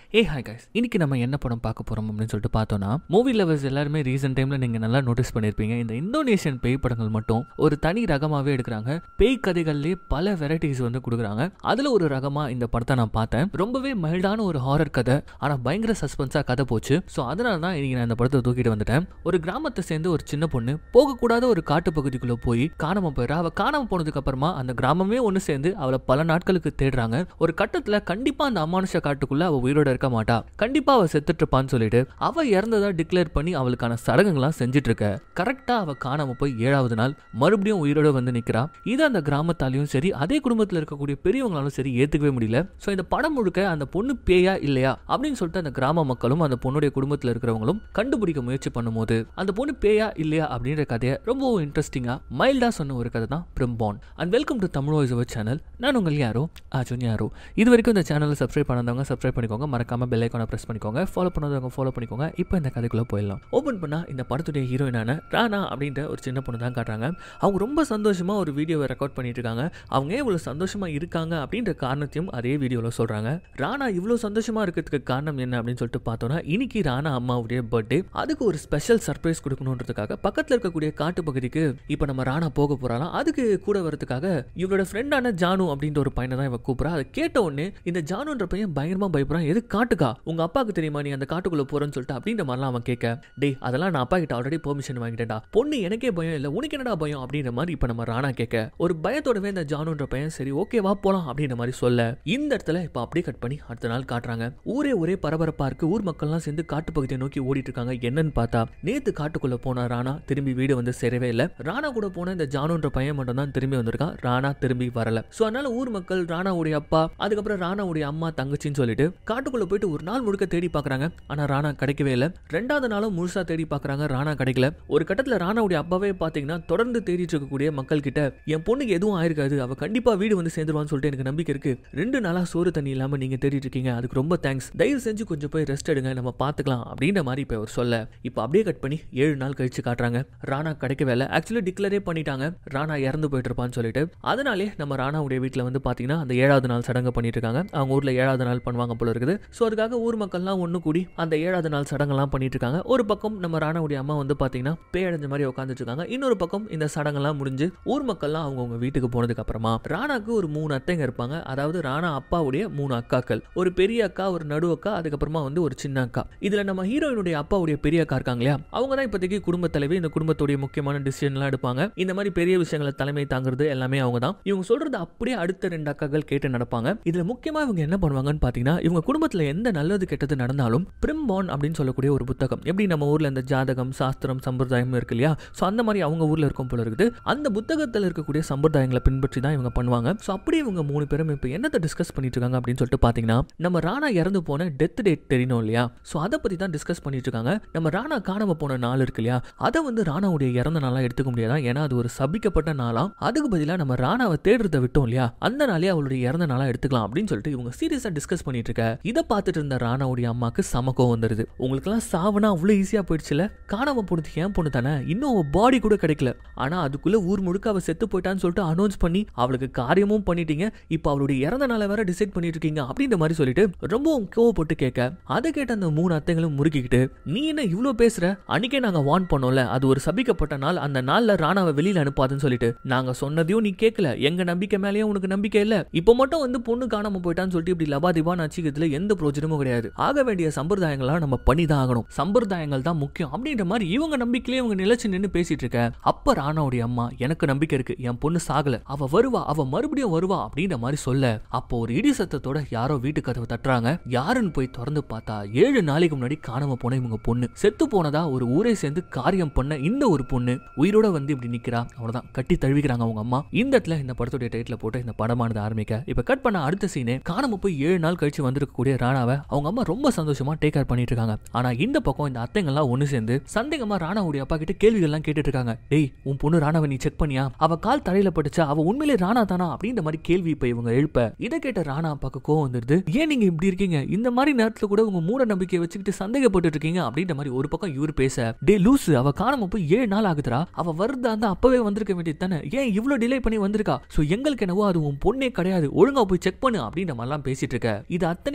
ஏ hi guys இன்னைக்கு நம்ம என்ன படம் பார்க்க போறோம் அப்படின்னு சொல்லிட்டு பார்த்தோம்னா மூவி லவர்ஸ் எல்லாருமே ரீசெண்ட் டைம்ல நீங்க நல்லா நோட்டீஸ் பண்ணிருப்பீங்க இந்த இந்தோனேஷியன் பேய் படங்கள் மட்டும் ஒரு தனி ரகமாவே எடுக்கிறாங்க பேய் கதைகள்லேயே பல வெரைட்டிஸ் வந்து கொடுக்குறாங்க அதுல ஒரு ரகமா இந்த படத்தை நான் பார்த்தேன் ரொம்பவே மைல்டான ஒரு ஹாரர் கதை ஆனா பயங்கர சஸ்பென்ஸா கதை போச்சு ஸோ அதனால தான் இன்னைக்கு நான் இந்த படத்தை தூக்கிட்டு வந்துட்டேன் ஒரு கிராமத்தை சேர்ந்து ஒரு சின்ன பொண்ணு போகக்கூடாத ஒரு காட்டு பகுதிக்குள்ள போய் காணாம போயிடா அவ காணாம போனதுக்கு அப்புறமா அந்த கிராமமே ஒன்று சேர்ந்து அவளை பல நாட்களுக்கு தேடுறாங்க ஒரு கட்டத்துல கண்டிப்பா அந்த அமானுஷ காட்டுக்குள்ள அவ உயிரோட இருக்க மாட்டா கண்டிப்பா அவ செத்துட்டு இருப்பான்னு சொல்லிட்டு அவ இறந்ததா டிக்ளேர் பண்ணி அவளுக்கான சடங்குகள்லாம் செஞ்சுட்டு இருக்க கரெக்டா அவ காணாம போய் ஏழாவது நாள் மறுபடியும் உயிரோட வந்து நிக்கிறா இது அந்த கிராமத்தாலையும் சரி அதே குடும்பத்துல இருக்கக்கூடிய பெரியவங்களாலும் சரி ஏத்துக்கவே முடியல ஸோ இந்த படம் முழுக்க அந்த பொண்ணு பேயா இல்லையா அப்படின்னு சொல்லிட்டு அந்த கிராம மக்களும் அந்த பொண்ணுடைய குடும்பத்துல இருக்கிறவங்களும் கண்டுபிடிக்க முயற்சி பண்ணும்போது அந்த பொண்ணு பேயா இல்லையா அப்படின்ற கதையை ரொம்பவும் இன்ட்ரெஸ்டிங்கா மைல்டா சொன்ன ஒரு கதை தான் பிரிம்பான் and welcome to Tamil voice over channel நான் உங்கள் யாரோ அர்ஜுன் யாரோ இது வரைக்கும் இந்த சேனலை சப்ஸ்கிரைப் பண்ணாதவங்க சப்ஸ்கிரைப் பண்ணிக்கோங்க மறக்காம பெல் ஐக்கானை ப்ரெஸ் பண்ணிக்கோங்க ஃபாலோ பண்ணாதவங்க ஃபாலோ பண்ணிக்கோங்க இப்போ இந்த கதைக்குள்ள போயிடலாம் ஓப்பன் பண்ணா இந்த படத்துடைய ஹீரோயினான ராணா அப்படின்ற ஒரு சின்ன பொண்ணு தான் காட்டுறாங்க அவங்க ரொம்ப சந்தோஷமா ஒரு வீடியோவை ரெக்கார்ட் பண்ணிட்டு இருக்காங்க அவங்க ஏன் இவ்வளோ சந்தோஷமா இருக்காங்க அப்படின்ற காரணத்தையும் அதே வீடியோவில் சொல்றாங்க ராணா இவ்வளோ சந்தோஷமா இருக்கிறதுக்கு காரணம் என்ன அப்படின்னு சொல்லிட்டு பார்த்தோம்னா இன்னைக்கு ராணா அம்மாவுடைய பர்த்டே அதுக்கு ஒரு ஸ்பெஷல் சர்ப்ரைஸ் கொடுக்கணுன்றதுக்காக பக்கத்தில் இருக்கக்கூடிய காட்டு பகுதிக்கு இப்போ நம்ம ராணா போக போறாலாம் அதுக்கு கூட வரதுக்காக இவரோட ஃப்ரெண்டான ஜானு அப்படின்ற ஒரு பையனை தான் இவ கூப்பிட்றா அதை கேட்ட உடனே இந்த ஜானுன்ற பையன் பயங்கரமா பயப்படுறான் எது காட்டுக்கா உங்க அப்பாவுக்கு தெரியுமா நீ அந்த காட்டுக்குள்ள போறேன்னு சொல்லிட்டு அப்படின்ற மாதிரிலாம் அவன் கேட்க டேய் அதெல்லாம் நான் அப்பா கிட்ட ஆல்ரெடி பெர்மிஷன் வாங்கிட்டேன்டா பொண்ணு எனக்கே பயம் இல்லை உனக்கு என்னடா பயம் அப்படின்ற மாதிரி இப்போ நம்ம ராணா கேட்க ஒரு பயத்தோடவே இந்த ஜானுன்ற பையன் சரி ஓகே வா போலாம் அப்படின்ற மாதிரி சொல்ல இந்த இடத்துல இப்போ அப்படியே கட் பண்ணி அடுத்த நாள் காட்டுறாங்க ஊரே ஒரே பரபரப்பா இருக்கு ஊர் மக்கள்லாம் சேர்ந்து காட்டு பகுதியை நோக்கி ஓடிட்டு இருக்காங்க என்னன்னு பார்த்தா நேத்து காட்டுக்குள்ள போன ராணா திரும்பி வீடு வந்து சேரவே இல்லை ராணா கூட போன இந்த ஜானுன்ற பையன் மட்டும் தான் திரும்பி வந்திருக்கான் ராணா திரும்பி வரல ஸோ அதனால ஊர் மக்கள் ராணாவுடைய அப்பா அதுக்கப்புறம் ராணாவுடைய அம்மா தங்கச்சின்னு சொல்லிட்டு காட்டுக்குள்ள போயிட்டு ஒரு நாள் முழுக்க தேடி பார்க்கறாங்க ஆனா ராணா கிடைக்கவே இல்லை ரெண்டாவது நாளும் முழுசா தேடி பார்க்கறாங்க ராணா கிடைக்கல ஒரு கட்டத்துல ராணாவுடைய அப்பாவே பாத்தீங்கன்னா தொடர்ந்து தேடிட்டு இருக்கக்கூடிய மக்கள் கிட்ட என் பொண்ணுக்கு எதுவும் ஆயிருக்காது அவ கண்டிப்பா வீடு வந்து சேர்ந்துருவான்னு சொல்லிட்டு எனக்கு நம்பிக்கை இருக்கு ரெண்டு நாளா சோறு தண்ணி இல்லாம நீங்க தேடிட்டு இருக்கீங்க அதுக்கு ரொம்ப தேங்க்ஸ் தயவு செஞ்சு கொஞ்சம் போய் ரெஸ்ட் எடுங்க நம்ம பாத்துக்கலாம் அப்படின்ற மாதிரி இப்ப அவர் சொல்ல இப்போ அப்படியே கட் பண்ணி ஏழு நாள் கழிச்சு காட்டுறாங்க ராணா கிடைக்கவே இல்லை ஆக்சுவலி டிக்ளரே பண்ணிட்டாங்க ராணா இறந்து போயிட்டு இருப்பான்னு சொல்லிட்டு அதனாலே நம்ம ராணாவுடைய வீட்டில் வந்து பார்த்தீங்கன்னா அந்த ஏழாவது நாள் சடங்கு பண்ணிட்டு இருக்காங்க அவங்க ஊரில் ஏழாவது நாள் பண்ணுவாங்க போல இருக்குது ஸோ அதுக்காக ஊர் மக்கள்லாம் ஒன்று கூடி அந்த ஏழாவது நாள் சடங்கெல்லாம் பண்ணிட்டு இருக்காங்க ஒரு பக்கம் நம்ம ராணாவுடைய அம்மா வந்து பார்த்தீங்கன்னா பேயடைஞ்ச மாதிரி உட்காந்துட்டு இருக்காங்க இன்னொரு பக்கம் இந்த சடங்கெல்லாம் முடிஞ்சு ஊர் மக்கள்லாம் அவங்கவுங்க வீட்டுக்கு போனதுக்கு அப்புறமா ராணாக்கு ஒரு மூணு அத்தைங்க இருப்பாங்க அதாவது ராணா அப்பாவுடைய மூணு அக்காக்கள் ஒரு பெரிய அக்கா ஒரு நடு அக்கா அதுக்கப்புறமா வந்து ஒரு சின்ன அக்கா இதுல நம்ம ஹீரோயினுடைய அப்பாவுடைய பெரிய அக்கா இருக்காங்க இல்லையா அவங்க தான் இப்போதைக்கு குடும்ப தலைவி இந்த குடும்பத்துடைய முக்கியமான டிசிஷன்லாம் எடுப்பாங்க இந்த மாதிரி பெரிய விஷயங்களை தலைமை தாங்குறது எல்லாமே அவங்க தான் இவங்க சொல்றது அப்படியே அடுத்த ரெண்டு அக்காக்கள் கேட்டு நடப்பாங்க இதுல முக்கியமா இவங்க என்ன பண்ணுவாங்கன்னு பாத்தீங்கன்னா இவங்க குடும்பத்துல எந்த நல்லது கெட்டது நடந்தாலும் பிரிம்பான் அப்படின்னு சொல்லக்கூடிய ஒரு புத்தகம் எப்படி நம்ம ஊர்ல இந்த ஜாதகம் சாஸ்திரம் சம்பிரதாயம் இருக்கு இல்லையா ஸோ அந்த மாதிரி அவங்க ஊர்ல இருக்கும் போல இருக்குது அந்த புத்தகத்தில் இருக்கக்கூடிய சம்பிரதாயங்களை பின்பற்றி தான் இவங்க பண்ணுவாங்க ஸோ அப்படியே இவங்க மூணு பேரும் இப்போ என்னத்தை டிஸ்கஸ் பண்ணிட்டு இருக்காங்க அப்படின்னு சொல்லிட்டு பாத்தீங்கன்னா நம்ம ராணா இறந்து போன டெத் டேட் தெரியணும் இல்லையா ஸோ அதை பத்தி தான் டிஸ்கஸ் பண்ணிட்டு இருக்காங்க நம்ம ராணா காணாம போன நாள் இருக்கு இல்லையா அதை வந்து ராணாவுடைய இறந்த நாளா எடுத்துக்க முடியாதா ஏன்னா அது ஒரு சபிக்கப்பட்ட நாளாம் அதுக்கு பதிலாக நம்ம ராணாவை தேடுறத விட்டோம் இல்லையா அந்த நாளே அவளுடைய இறந்த நாளா எடுத்துக்கலாம் அப்படின்னு சொல்லிட்டு இவங்க சீரியஸா டிஸ்கஸ் பண்ணிட்டு இருக்க இதை பார்த்துட்டு இருந்த ராணாவுடைய அம்மாக்கு சமக்கம் வந்துருது உங்களுக்குலாம் சாவனா அவ்வளோ ஈஸியா போயிடுச்சுல காணாம போனது ஏன் பொண்ணு தானே இன்னும் அவ பாடி கூட கிடைக்கல ஆனா அதுக்குள்ள ஊர் முழுக்க அவ செத்து போயிட்டான்னு சொல்லிட்டு அனௌன்ஸ் பண்ணி அவளுக்கு காரியமும் பண்ணிட்டீங்க இப்போ அவளுடைய இறந்த நாளை வேற டிசைட் பண்ணிட்டு இருக்கீங்க அப்படின்ற மாதிரி சொல்லிட்டு ரொம்பவும் கோவப்பட்டு கேட்க அதை கேட்ட அந்த மூணு அத்தைங்களும் முறுக்கிக்கிட்டு நீ என்ன இவ்வளோ பேசுற அன்னைக்கே நாங்க வார்ன் பண்ணோம்ல அது ஒரு சபிக்கப்பட்ட நாள் அந்த நாள்ல ராணாவை வெளியில அனுப்பாதுன்னு சொல்லிட்டு நாங்க சொன்னதையும் நீ கேட்கல எங்க நம்பிக்கை மேலேயும் உனக்கு நம்பிக்கை இல்ல இப்போ மட்டும் வந்து பொண்ணு காணாம போயிட்டான்னு சொல்லிட்டு இப்படி லபாதிபான்னு அச்சிக்கிறதுல எந்த பிரோஜனமும் கிடையாது ஆக வேண்டிய சம்பிரதாயங்களா நம்ம பண்ணி தான் ஆகணும் சம்பிரதாயங்கள் தான் முக்கியம் அப்படின்ற மாதிரி இவங்க நம்பிக்கையிலே இவங்க நிலைச்சு நின்று பேசிட்டு இருக்க அப்ப ராணாவுடைய அம்மா எனக்கு நம்பிக்கை இருக்கு என் பொண்ணு சாகல அவ வருவா அவ மறுபடியும் வருவா அப்படின்ற மாதிரி சொல்ல அப்போ ஒரு இடி சத்தத்தோட யாரோ வீட்டு கதவை தட்டுறாங்க யாருன்னு போய் திறந்து பார்த்தா ஏழு நாளைக்கு முன்னாடி காணாம போன இவங்க பொண்ணு செத்து போனதா ஒரு ஊரை சேர்ந்து காரியம் பண்ண இந்த ஒரு பொண்ணு உயிரோட வந்து இப்படி நிக்கிறா அவ்வளவுதான் கட்டி தழுவிக்கிறாங்க அவங்க அம்மா இந்த இடத்துல இந்த படத்துடைய டைட்டில் போட்டு இந்த படமானது ஆரம்பிக்க இப்ப கட் பண்ண அடுத்த சீனே காணாம போய் ஏழு நாள் கழிச்சு வந்திருக்கக்கூடிய ராணாவை அவங்க அம்மா ரொம்ப சந்தோஷமா டேக் கேர் பண்ணிட்டு இருக்காங்க ஆனா இந்த பக்கம் இந்த அத்தைங்கெல்லாம் ஒண்ணு சேர்ந்து சந்தேகமா ராணாவுடைய அப்பா கிட்ட கேள்விகள்லாம் கேட்டுட்டு இருக்காங்க டேய் உன் பொண்ணு ராணாவை நீ செக் பண்ணியா அவ கால் தரையில பட்டுச்சா அவ உண்மையிலே ராணா தானா அப்படின்ற மாதிரி கேள்வி இப்ப இவங்க எழுப்ப இதை கேட்ட ராணா அப்பாக்கு கோவம் வந்துருது ஏன் நீங்க இப்படி இருக்கீங்க இந்த மாதிரி நேரத்துல கூட உங்க மூட நம்பிக்கையை வச்சுக்கிட்டு சந்தேகப்பட்டு இருக்கீங்க அப்படின்ற மாதிரி ஒரு பக்கம் இவர் பேச டே லூசு அவ காணாம போய் ஏழு நாள் ஆகுதுடா அவ வருதா இருந்தா அப்பவே வந்திருக்க வேண்டியது தானே ஏன் இவ்வளவு டிலே பண்ணி வந்திருக்கா சோ எங்களுக்கு என்னவோ அது உன் பொண்ணே கிடையாது ஒழுங்கா போய் செக் பண்ணு அப்படின்ற மாதிரிலாம் பேசிட்டு இருக்க இது அத்தனையுமே நம்ம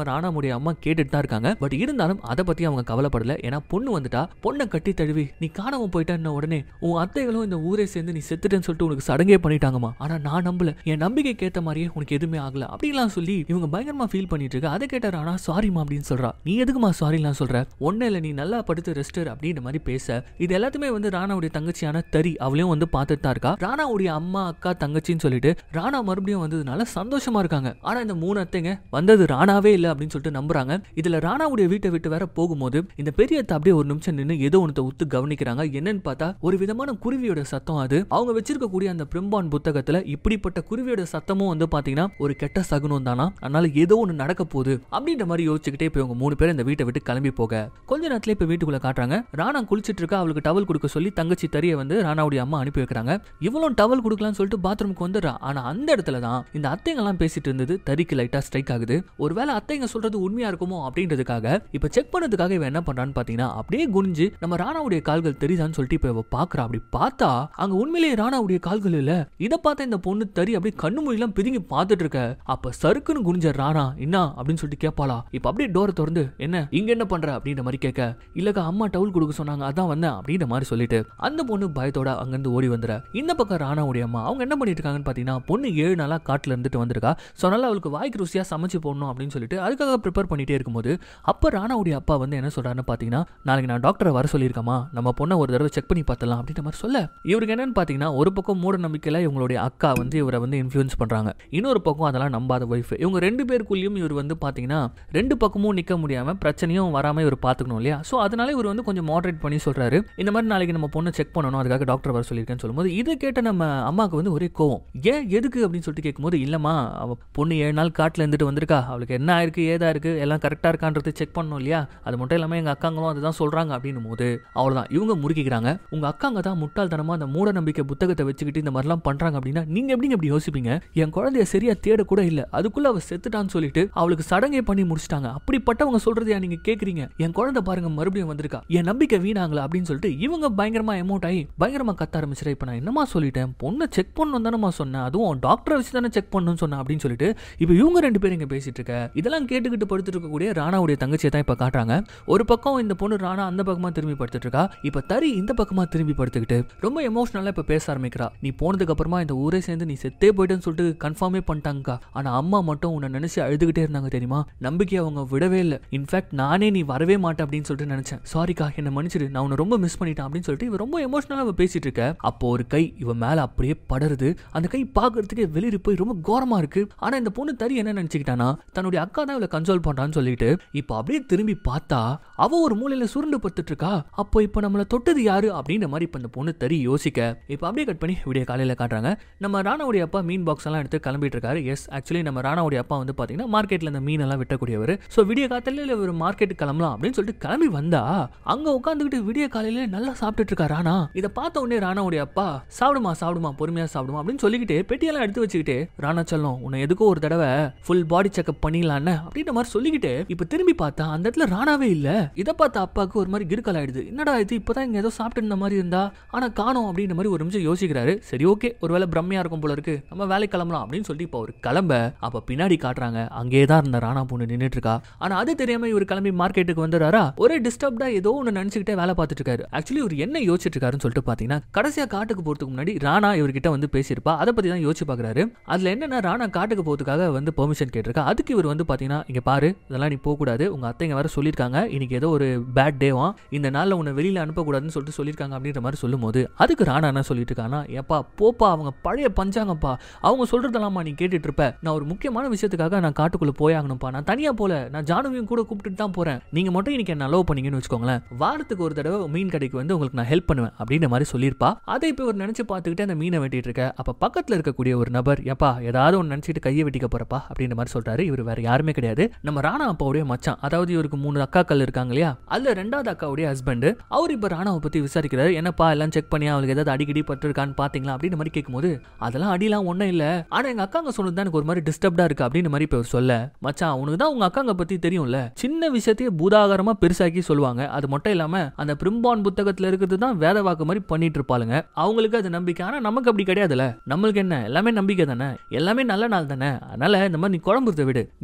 நம்ம ராணாமுடைய அம்மா கேட்டுட்டு தான் இருக்காங்க பட் இருந்தாலும் அதை பத்தி அவங்க கவலைப்படல ஏன்னா பொண்ணு வந்துட்டா பொண்ணை கட்டி தழுவி நீ காணாம போயிட்டேன்ன உடனே உன் அத்தைகளும் இந்த ஊரே சேர்ந்து நீ செத்துட்டேன்னு சொல்லிட்டு உனக்கு சடங்கே பண்ணிட்டாங்கம்மா ஆனா நான் நம்பல என் நம்பிக்கைக்கு ஏத்த மாதிரியே உனக்கு எதுவுமே ஆகல அப்படிலாம் சொல்லி இவங்க பயங்கரமா ஃபீல் பண்ணிட்டு இருக்க அதை கேட்ட ராணா சாரிமா அப்படின்னு சொல்றா நீ எதுக்குமா சாரிலாம் சொல்ற ஒன்னும் இல்ல நீ நல்லா படுத்து ரெஸ்டர் அப்படின்ற மாதிரி பேச இது எல்லாத்தையுமே வந்து ராணாவுடைய தங்கச்சியான தரி அவளையும் வந்து பார்த்துட்டு தான் இருக்கா ராணாவுடைய அம்மா அக்கா தங்கச்சின்னு சொல்லிட்டு ராணா மறுபடியும் வந்ததுனால சந்தோஷமா இருக்காங்க ஆனா இந்த மூணு அத்தைங்க வந்தது ராணாவே இல்லை அப்படின்னு சொல்லிட்டு நம்புறாங்க இதுல ராணாவுடைய வீட்டை விட்டு வேற போகும்போது இந்த பெரிய அத்தை அப்படியே ஒரு நிமிஷம் நின்று ஏதோ ஒன்று உத்து கவனிக்கிறாங்க என்னன்னு பார்த்தா ஒரு விதமான குருவியோட சத்தம் அது அவங்க வச்சிருக்கக்கூடிய அந்த பிரிம்பான் புத்தகத்துல இப்படிப்பட்ட குருவியோட சத்தமும் வந்து பாத்தீங்கன்னா ஒரு கெட்ட சகுனம் தானா அதனால ஏதோ ஒன்று நடக்க போகுது அப்படின்ற மாதிரி யோசிச்சுக்கிட்டே இப்போ இவங்க மூணு பேர் இந்த வீட்டை விட்டு கிளம்பி போக கொஞ்ச நேரத்துல இப்ப வீட்டுக்குள்ள காட்டுறாங்க ராணா குளிச்சிட்டு இருக்கா அவளுக்கு டவல் கொடுக்க சொல்லி தங்கச்சி தரிய வந்து ராணாவுடைய அம்மா அனுப்பி வைக்கிறாங்க இவளும் டவல் கொடுக்கலாம்னு சொல்லிட்டு பாத்ரூமுக்கு வந்துடுறா ஆனா அந்த இடத்துல தான் இந்த அத்தைங்கெல்லாம் பேசிட்டு இருந்தது தரிக்கு லைட்டா ஸ்ட்ரைக் ஆகுது ஒருவேளை அத்தைங்க சொல்றது உண்மையா இருக்குமோ அப்படின்றதுக்காக இப்ப செக் பண்ணதுக்காக இவன் என்ன பண்றான்னு பாத்தீங்கன்னா அப்படியே குனிஞ்சு நம்ம ராணாவுடைய கால்கள் தெரியுதான்னு சொல்லிட்டு இப்ப இவ பாக்குறா அப்படி பார்த்தா அங்க உண்மையிலேயே ராணாவுடைய கால்கள் இல்ல இதை பார்த்த இந்த பொண்ணு தரி அப்படியே கண்ணு மொழியெல்லாம் பிதுங்கி பார்த்துட்டு இருக்க அப்ப சறுக்குன்னு குனிஞ்ச ராணா என்ன அப்படின்னு சொல்லிட்டு கேட்பாளா இப்ப அப்படியே டோரை திறந்து என்ன இங்க என்ன பண்ற அப்படின்ற மாதிரி கேட்க இல்லக்கா அம்மா டவுல் கொடுக்க சொன்னாங்க அதான் வந்தேன் அப்படின்ற மாதிரி சொல்லிட்டு அந்த பொண்ணு பயத்தோட அங்கிருந்து ஓடி வந்துற இந்த பக்கம் ராணாவுடைய அம்மா அவங்க என்ன பண்ணிட்டு இருக்காங்கன்னு பாத்தீங்கன்னா பொண்ணு ஏழு நாளா காட்டுல இருந்துட்டு வந்திருக்கா ஸோ அதனால அவளுக்கு வாய்க்கு ருசியா சமைச்சு போடணும் அப்படின்னு சொல்லிட்டு அதுக்காக ப்ரிப்பேர் பண்ணிட்டே இருக்கும்போது அப்ப ராணாவுடைய அப்பா வந்து என்ன சொல்றாருன்னு பாத்தீங்கன்னா நாளைக்கு நான் டாக்டரை வர சொல்லியிருக்கமா நம்ம பொண்ணை ஒரு தடவை செக் பண்ணி பார்த்தலாம் அப்படின்ற மாதிரி சொல்ல இவருக்கு என்னன்னு பாத்தீங்கன்னா ஒரு பக்கம் மூட நம்பிக்கையில இவங்களுடைய அக்கா வந்து இவரை வந்து இன்ஃப்ளூயன்ஸ் பண்றாங்க இன்னொரு பக்கம் அதெல்லாம் நம்பாத ஒய்ஃப் இவங்க ரெண்டு பேருக்குள்ளேயும் இவர் வந்து பாத்தீங்கன்னா ரெண்டு பக்கமும் நிக்க முடியாம பிரச்சனையும் வராம இவர் பாத்துக்கணும் இல்லையா ஸோ அதனால இவர் வந்து கொஞ்சம் மாடரேட் பண்ணி சொல்றாரு இந்த மாதிரி நாளைக்கு நம்ம பொண்ணை செக் பண்ணணும் அதுக்காக டாக்டர் வர சொல்லியிருக்கேன்னு சொல்லும்போது இதை கேட்ட நம்ம அம்மாவுக்கு வந்து ஒரே கோவம் ஏன் எதுக்கு அப்படின்னு சொல்லிட்டு கேட்கும்போது இல்லம்மா அவ பொண்ணு ஏழு நாள் காட்டுல இருந்துட்டு வந்திருக்கா அவளுக்கு என்ன ஆயிருக்கு ஏதா இருக்கு எல்லாம் கரெக்டா இருக்கான்றது செக் பண்ணணும் இல்லையா அது மட்டும் இல்லாம எங்க அக்காங்களும் அதுதான் சொல்றாங்க அப்படின்னும் போது அவ்வளவுதான் இவங்க முறுக்கிக்கிறாங்க உங்க அக்காங்க தான் முட்டாள்தனமா அந்த மூட நம்பிக்கை புத்தகத்தை வச்சுக்கிட்டு இந்த மாதிரிலாம் பண்றாங்க அப்படின்னா நீங்க எப்படிங்க இப்படி யோசிப்பீங்க என் குழந்தைய சரியா தேட கூட இல்ல அதுக்குள்ள அவ செத்துட்டான்னு சொல்லிட்டு அவளுக்கு சடங்கை பண்ணி முடிச்சிட்டாங்க அப்படிப்பட்டவங்க சொல்றதையா நீங்க கேக்குறீங்க என் குழந்தை பாருங்க மறுபடியும் வந்திருக்கா என் நம்பிக்கை வீணாங்களா அப்படின்னு சொல்லிட்டு இவங்க பயங்கரமா எமௌண்ட் ஆகி பயங்கரமா கத்த ஆரம்பிச்சிட இப்ப நான் என்னமா சொல்லிட்டேன் பொண்ணை செக் பண்ணணும் தானேமா சொன்னேன் அதுவும் டாக்டரை வச்சு தானே செக் பண்ணணும்னு சொன்னேன் அப்படின்னு சொல்லிட்டு இப்போ இவங்க ரெண்டு பேரும் இங்க பேசிட்டு இருக்க இதெல்லாம் கேட்டுக்கிட்டு படுத்துட்டு இருக்கக்கூடிய ராணாவுடைய தங்கச்சியை தான் இப்ப காட்டுறாங்க ஒரு பக்கம் இந்த பொண்ணு ராணா அந்த பக்கமா திரும்பி படுத்துட்டு இருக்கா இப்ப தரி இந்த பக்கமா திரும்பி படுத்துக்கிட்டு ரொம்ப எமோஷனலா இப்ப பேச ஆரம்பிக்கிறா நீ போனதுக்கு அப்புறமா இந்த ஊரே சேர்ந்து நீ செத்தே போயிட்டேன்னு சொல்லிட்டு கன்ஃபார்மே பண்ணிட்டாங்கக்கா ஆனா அம்மா மட்டும் உன்னை நினைச்சு அழுதுகிட்டே இருந்தாங்க தெரியுமா நம்பிக்கை அவங்க விடவே இல்லை இன்ஃபேக்ட் நானே நீ வரவே மாட்டேன் அப்படின்னு சொல்லிட்டு நினைச்சேன் சாரிக்கா என்ன மன்னிச்சிடு நான் உன்னை ரொம்ப மிஸ் பண்ணிட்டேன் அப்படின்னு சொல்லிட்டு இவ ரொம்ப எமோஷனலா அவ பேசிட்டு இருக்க அப்போ ஒரு கை இவ மேல அப்படியே படருது அந்த கை பாக்குறதுக்கே வெளியில போய் ரொம்ப கோரமா இருக்கு ஆனா இந்த பொண்ணு தரி என்ன நினைச்சுக்கிட்டானா தன்னுடைய அக்கா தான் இவளை கன்சோல் பண்றான்னு சொல்லிட்டு இப்போ அப்படியே திரும்பி பார்த்தா அவ ஒரு மூலையில சுருண்டு படுத்துட்டு இருக்கா அப்போ இப்போ நம்மளை தொட்டது யாரு அப்படின்ற மாதிரி இப்போ இந்த பொண்ணு தரி யோசிக்க இப்போ அப்படியே கட் பண்ணி விடிய காலையில காட்டுறாங்க நம்ம ராணாவுடைய அப்பா மீன் பாக்ஸ் எல்லாம் எடுத்து கிளம்பிட்டு இருக்காரு எஸ் ஆக்சுவலி நம்ம ராணாவுடைய அப்பா வந்து பாத்தீங்கன்னா மார்க்கெட்ல இந்த மீன் எல்லாம் வெட்டக்கூடியவர் ஸோ விடிய காலையில ஒரு மார்க்கெட்டுக்கு கிளம்பலாம் அப்படின்னு சொல்லிட்டு கிளம்பி வந்தா அங்க உட்காந்துக்கிட்டு விடிய காலையில நல்லா சாப்பிட்டுட்டு இருக்கா ராணா இதை பார்த்த உடனே ராணாவுடைய அப்பா சாப்பிடுமா சாப்பிடுமா பொறுமையா சாப்பிடுமா அப்படின்னு சொல்லிக்கிட்டு பெட்டியெல்லாம் எடுத்து வச்சுக்கிட்டு ராணா செல்லம் உன்னை எதுக்கோ ஒரு தடவை ஃபுல் பாடி செக்அப் பண்ணிடலான்னு அப்படின்ற மாதிரி சொல்லிக்கிட்டு இப்ப திரும்பி பார்த்தா அந்த இடத்துல ராணாவே இல்ல இதை பார்த்த அப்பாவுக்கு ஒரு மாதிரி கிறுக்கல் ஆயிடுது என்னடா இது இப்பதான் இங்க ஏதோ சாப்பிட்டு இருந்த மாதிரி இருந்தா ஆனா காணோம் அப்படின்ற மாதிரி ஒரு நிமிஷம் யோசிக்கிறாரு சரி ஓகே ஒருவேளை பிரம்மையா இருக்கும் போல இருக்கு நம்ம வேலை கிளம்பலாம் அப்படின்னு சொல்லிட்டு இப்போ ஒரு கிளம்ப அப்ப பின்னாடி காட்டுறாங்க அங்கேயே தான் இருந்த ராணா பொண்ணு நின்னுட்டு இருக்கா ஆனா அது தெரியாம இவர் கிளம்பி மார்க்கெட்டுக்கு வந்துடுறாரா ஒரே டிஸ்டர்ப்டா ஏதோ ஒன்று நினைச்சுக்கிட்டே வேலை பார்த்துட்டு இருக்காரு ஆக்சுவலி இவர் என்ன யோசிச்சுட்டு இருக்காருன்னு சொல்லிட்டு பாத்தீங்கன்னா கடைசியா காட்டுக்கு போறதுக்கு முன்னாடி ராணா இவர்கிட்ட வந்து பேசியிருப்பா அதை பத்தி தான் யோசிச்சு பாக்குறாரு அதுல என்னன்னா ராணா காட்டுக்கு போறதுக்காக வந்து பெர்மிஷன் கேட்டிருக்கா அதுக்கு இவர் வந்து பாத்தீங்கன்னா இங்க பாரு இதெல்லாம் நீ போக கூடாது உங்க அத்தைங்க வேற சொல்லியிருக்காங்க இன்னைக்கு ஏதோ ஒரு பேட் டேவா இந்த நாள்ல உன்னை வெளியில அனுப்பக்கூடாதுன்னு சொல்லிட்டு சொல்லியிருக்காங்க அப்படின்ற மாதிரி சொல்லும்போது அதுக்கு ராணா என்ன சொல்லிட்டு இருக்கானா ஏப்பா போப்பா அவங்க பழைய பஞ்சாங்கப்பா அவங்க சொல்றதெல்லாமா நீ கேட்டுட்டு இருப்ப நான் ஒரு முக்கியமான விஷயத்துக்காக நான் காட்டுக்குள்ள போயாகணும்ப்பா நான் தனியா போல நான் ஜானுவையும் கூட கூப்பிட்டுட்டு தான் போறேன் நீங்க மட்டும் இன்னைக்கு என்ன லவ் பண்ணீங்கன்னு வச்சுக்கோங்களேன் வாரத்துக்கு ஒரு தடவை மீன் கடைக்கு வந்து உங்களுக்கு நான் ஹெல்ப் பண்ணுவேன் அப்படின்ற மாதிரி சொல்லியிருப்பா அதை இப்போ ஒரு நினைச்சு பார்த்துக்கிட்டு அந்த மீனை வெட்டிட்டு இருக்க அப்ப பக்கத்துல இருக்கக்கூடிய ஒரு நபர் எப்பா ஏதாவது ஒன்று நினைச்சிட்டு கையை வெட்டிக்க போறப்பா அப்படின்ற மாதிரி சொல்றாரு இவர் வேற யாருமே கிடையாது நம்ம ராணா அப்பாவுடைய மச்சான் அதாவது இவருக்கு மூணு அக்காக்கள் இருக்காங்க இல்லையா அதுல ரெண்டாவது அக்காவுடைய ஹஸ்பண்ட் அவர் இப்ப ராணாவை பத்தி விசாரிக்கிறாரு என்னப்பா எல்லாம் செக் பண்ணி அவளுக்கு ஏதாவது அடிக்கடி பட்டிருக்கான்னு பாத்தீங்களா அப்படின்ற மாதிரி கேட்கும்போது அதெல்லாம் அடிலாம் ஒன்றும் இல்லை ஆனா எங்க அக்காங்க சொன்னது தான் எனக்கு ஒரு மாதிரி டிஸ்டர்ப்டா இருக்கு அப்படின்ற மாதிரி இப்போ சொல்ல மச்சான் உனக்கு தான் உங்க அக்காங்க பத்தி தெரியும்ல சின்ன விஷயத்தையே பூதாகரமா பெருசாக்கி சொல்லுவாங்க அது மட்டும் இல்லாம அந்த பிரிம்பான் புத்தகத்துல இருக்கிறது தான் வேத வாக்கு மாதிரி பண்ணிட்டு இருப்பாளுங்க அவங்களுக்கு அது நம்பிக்கை ஆனா நமக்கு அப்படி கிடையாதுல்ல நம்மளுக்கு என்ன எல்லாமே நம்பிக்கை தானே எல்லாமே நல்ல நாள் தானே அதனால இந்த மாதிரி நீ குழம்புறத விடு நீ ஒன்று பொண்ணு